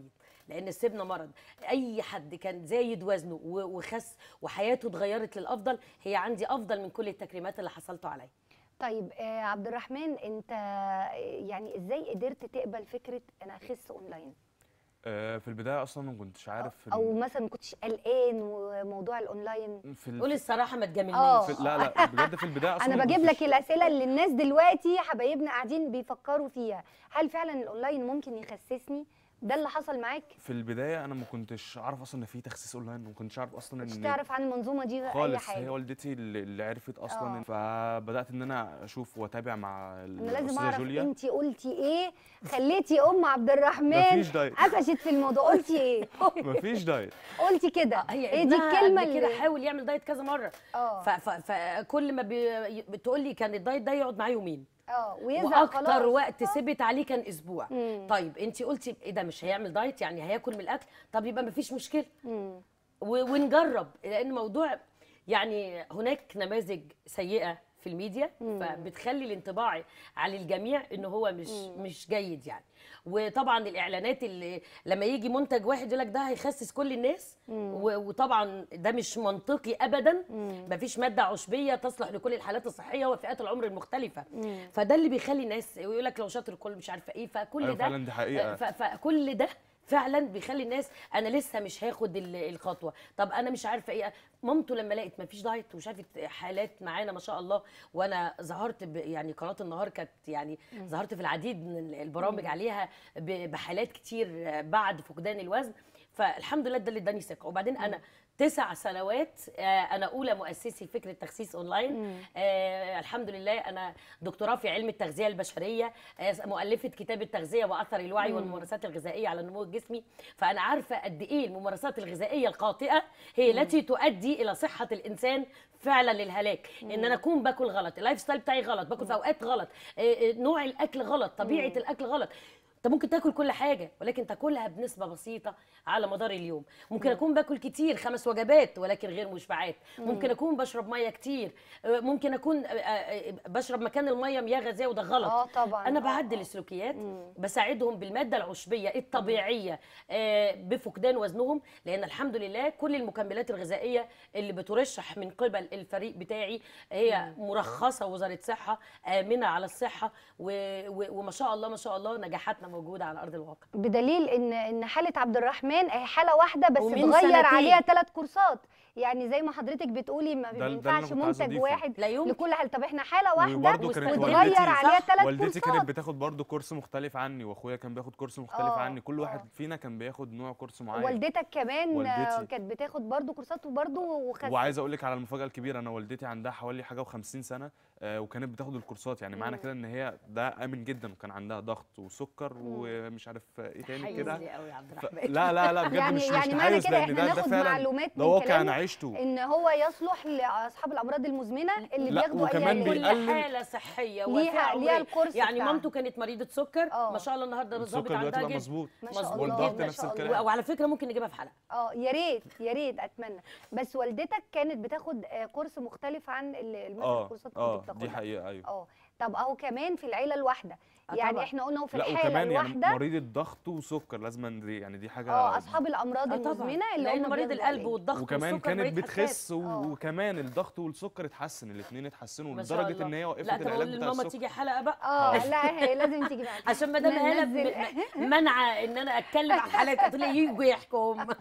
لان سيبنا مرض اي حد كان زايد وزنه و- وخس وحياته اتغيرت للافضل هي عندي افضل من كل التكريمات اللي حصلتوا عليها طيب آه عبد الرحمن انت آه، يعني ازاي قدرت تقبل فكره انا اخس اونلاين آه، في البدايه اصلا ما كنتش عارف إن- او مثلا ما كنتش قلقان وموضوع الاونلاين في ال- قولي الصراحه ما آه. تجاملنيش في لا لا بجد في البدايه اصلا انا ما بجيب كنتش- لك الاسئله اللي الناس دلوقتي حبايبنا قاعدين بيفكروا فيها هل فعلا الاونلاين ممكن يخسسني ده اللي حصل معاك في البدايه انا ما كنتش اعرف اصلا ان في تخسيس اونلاين ما كنتش عارف اصلا مش ان تعرف عن المنظومه دي اي خالص حاجه هي والدتي اللي اللي عرفت اصلا آه. فبدات ان انا اشوف واتابع مع انا لازم الاستاذه اعرف جوليا انت قلتي ايه خليتي ام عبد الرحمن مفيش دايت. قفشت في الموضوع قلتي ايه مفيش دايت قلتي كده هي هي دي ابنها الكلمه قبل كده اللي حاول يعمل دايت كذا مره اه ف- ف- فكل ما بي- بتقول لي كان الدايت ده يقعد معاه يومين اه ويزهق واكتر خلاص وقت ثبت عليه كان اسبوع مم. طيب انت قلتي ايه ده مش هيعمل دايت يعني هياكل من الاكل طب يبقى مفيش مشكله مم. و- ونجرب لان موضوع يعني هناك نماذج سيئه في الميديا فبتخلي الانطباع على الجميع ان هو مش مش جيد يعني وطبعا الاعلانات اللي لما يجي منتج واحد يقول لك ده هيخسس كل الناس و- وطبعا ده مش منطقي ابدا مفيش ماده عشبيه تصلح لكل الحالات الصحيه وفئات العمر المختلفه فده اللي بيخلي الناس ويقول لك لو شاطر الكل مش عارفه ايه فكل أيوة ده فعلا دي حقيقة. ف- فكل ده فعلا بيخلي الناس انا لسه مش هاخد ال- الخطوه طب انا مش عارفه ايه مامته لما لقت ما فيش دايت وشافت حالات معانا ما شاء الله وانا ظهرت ب يعني قناه النهار كانت يعني ظهرت في العديد من البرامج عليها ب- بحالات كتير بعد فقدان الوزن فالحمد لله ده اللي اداني ثقه وبعدين انا تسع سنوات آه، انا اولى مؤسسي فكره تخسيس اونلاين آه الحمد لله انا دكتوراه في علم التغذيه البشريه آه مؤلفه كتاب التغذيه واثر الوعي والممارسات الغذائيه على النمو الجسمي فانا عارفه قد ايه الممارسات الغذائيه الخاطئه هي التي تؤدي الى صحه الانسان فعلا للهلاك ان انا اكون باكل غلط اللايف ستايل بتاعي غلط باكل في اوقات غلط آه، آه، نوع الاكل غلط طبيعه الاكل غلط انت ممكن تاكل كل حاجه ولكن تاكلها بنسبه بسيطه على مدار اليوم ممكن اكون باكل كتير خمس وجبات ولكن غير مشبعات ممكن اكون بشرب ميه كتير آه، ممكن اكون آه، آه، بشرب مكان الميه مياه غازيه وده غلط اه طبعا انا آه، بعدل آه. السلوكيات بساعدهم بالماده العشبيه الطبيعيه آه، بفقدان وزنهم لان الحمد لله كل المكملات الغذائيه اللي بترشح من قبل الفريق بتاعي هي مرخصه وزاره صحه امنه على الصحه و... و... وما شاء الله ما شاء الله نجاحاتنا موجوده على ارض الواقع بدليل ان ان حاله عبد الرحمن هي حاله واحده بس ومن اتغير سنتين. عليها ثلاث كورسات يعني زي ما حضرتك بتقولي ما ده- ده اللي بينفعش أنا كنت عايز منتج أضيفه. واحد لا يمكن. لكل حاله طب احنا حاله واحده وبرضه كانت واتغير والدتي- عليها صح، ثلاث والدتي كانت كورسات بتاخد برضه كورس مختلف عني واخويا كان بياخد كورس مختلف آه، عني كل واحد آه. فينا كان بياخد نوع كورس معين والدتك كمان آه، والدتي. كانت بتاخد برضو كورسات وبرضو وخس وعايز اقول لك على المفاجاه الكبيره انا والدتي عندها حوالي حاجه و50 سنه آه، وكانت بتاخد الكورسات يعني معنى كده ان هي ده امن جدا وكان عندها ضغط وسكر ومش عارف ايه تاني حيز كده لي قوي يا عبد ف... الرحمن لا لا لا بجد يعني مش يعني مش معنى تحيز كده لان احنا ده ده ناخد فعلا معلومات ده من واقع كلامه انا عشته ان هو يصلح لاصحاب الامراض المزمنه اللي لا، بياخدوا اي وكمان علاج بي- كل بيقلل- حاله صحيه ليها- وفئه ليها عمريه الكورس يعني بتاعها. مامته كانت مريضه سكر آه. ما شاء الله النهارده ظابط السكر دلوقتي عندها بقى جدا مظبوط ما شاء مظبوط. الله والضغط ما نفس شاء الكلام. الله. وعلى فكره ممكن نجيبها في حلقه اه يا ريت يا ريت اتمنى بس والدتك كانت بتاخد آه، كورس مختلف عن ال- المثل اه الكورسات اه كنت دي بتاخدها حقيقه ايوه اه طب اهو كمان في العيله الواحده آه يعني طبعا. احنا قلنا هو في لا الحاله وكمان يعني الواحده مريض ضغط وسكر لازم دي يعني دي حاجه اه اصحاب الامراض آه طبعا المزمنه اللي لان هم مريض بياخدوا القلب علاج. والضغط وكمان والسكر كانت مريض بتخس حساس. و- آه. وكمان الضغط والسكر اتحسن الاثنين اتحسنوا ما شاء لدرجه الله. ان هي وقفت لا طب اقول العلاج بتاع لماما السكر تيجي حلقه بقى اه لا هي لازم تيجي معانا عشان مدام هاله ننزل- ب- منع ان انا اتكلم عن حالات تقول لي يجوا يحكوا هم.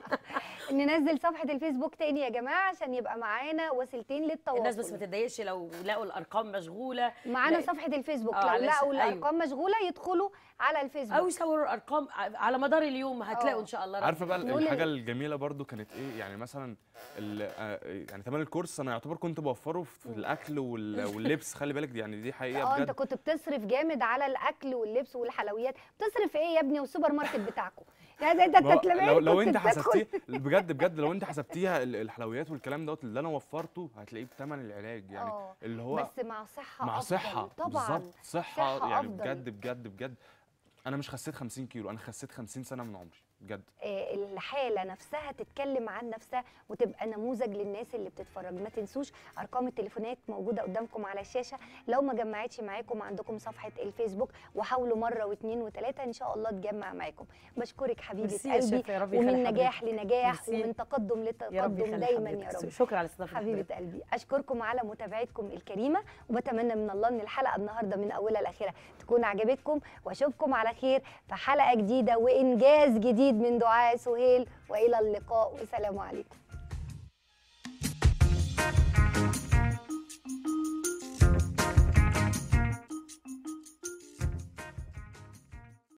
ننزل صفحه الفيسبوك تاني يا جماعه عشان يبقى معانا وسيلتين للتواصل الناس بس ما تتضايقش لو لقوا الارقام مشغوله معانا لا. صفحه الفيسبوك آه، لو على س- لقوا أيوة. الارقام مشغوله يدخلوا على او الفيسبوك يصوروا الارقام ع- على مدار اليوم هتلاقوا آه. ان شاء الله عارفه بقى نقول الحاجه ال- الجميله برضو كانت ايه يعني مثلا ال- آه، يعني ثمن الكورس انا يعتبر كنت بوفره في الاكل وال- واللبس خلي بالك دي يعني دي حقيقه اه انت بجد كنت بتصرف جامد على الاكل واللبس والحلويات بتصرف ايه يا ابني والسوبر ماركت بتاعكم يعني انت ما هو انت تلاقي لو, لو كنت انت بتدخل- حسبتيه بجد بجد لو انت حسبتيها ال- الحلويات والكلام دوت اللي انا وفرته هتلاقيه بثمن العلاج يعني آه، اللي هو بس مع صحه مع أفضل. صحه طبعا بالظبط صحه, صحة يعني أفضل. بجد بجد بجد انا مش خسيت 50 كيلو انا خسيت 50 سنه من عمري بجد آه، الحاله نفسها تتكلم عن نفسها وتبقى نموذج للناس اللي بتتفرج ما تنسوش ارقام التليفونات موجوده قدامكم على الشاشه لو ما جمعتش معاكم عندكم صفحه الفيسبوك وحاولوا مره واثنين وثلاثه ان شاء الله تجمع معاكم بشكرك حبيبه ميرسي يا قلبي شيخ، يا رب يخلي ومن نجاح حضرتك. لنجاح ميرسي. ومن تقدم يا رب لتقدم يخلي دايما يا حضرتك. رب شكرا على استضافتك حبيبه قلبي اشكركم على متابعتكم الكريمه وبتمنى من الله ان الحلقه النهارده من اولها لاخرها تكون عجبتكم واشوفكم على خير في حلقه جديده وانجاز جديد من دعاء سهيل والى اللقاء والسلام عليكم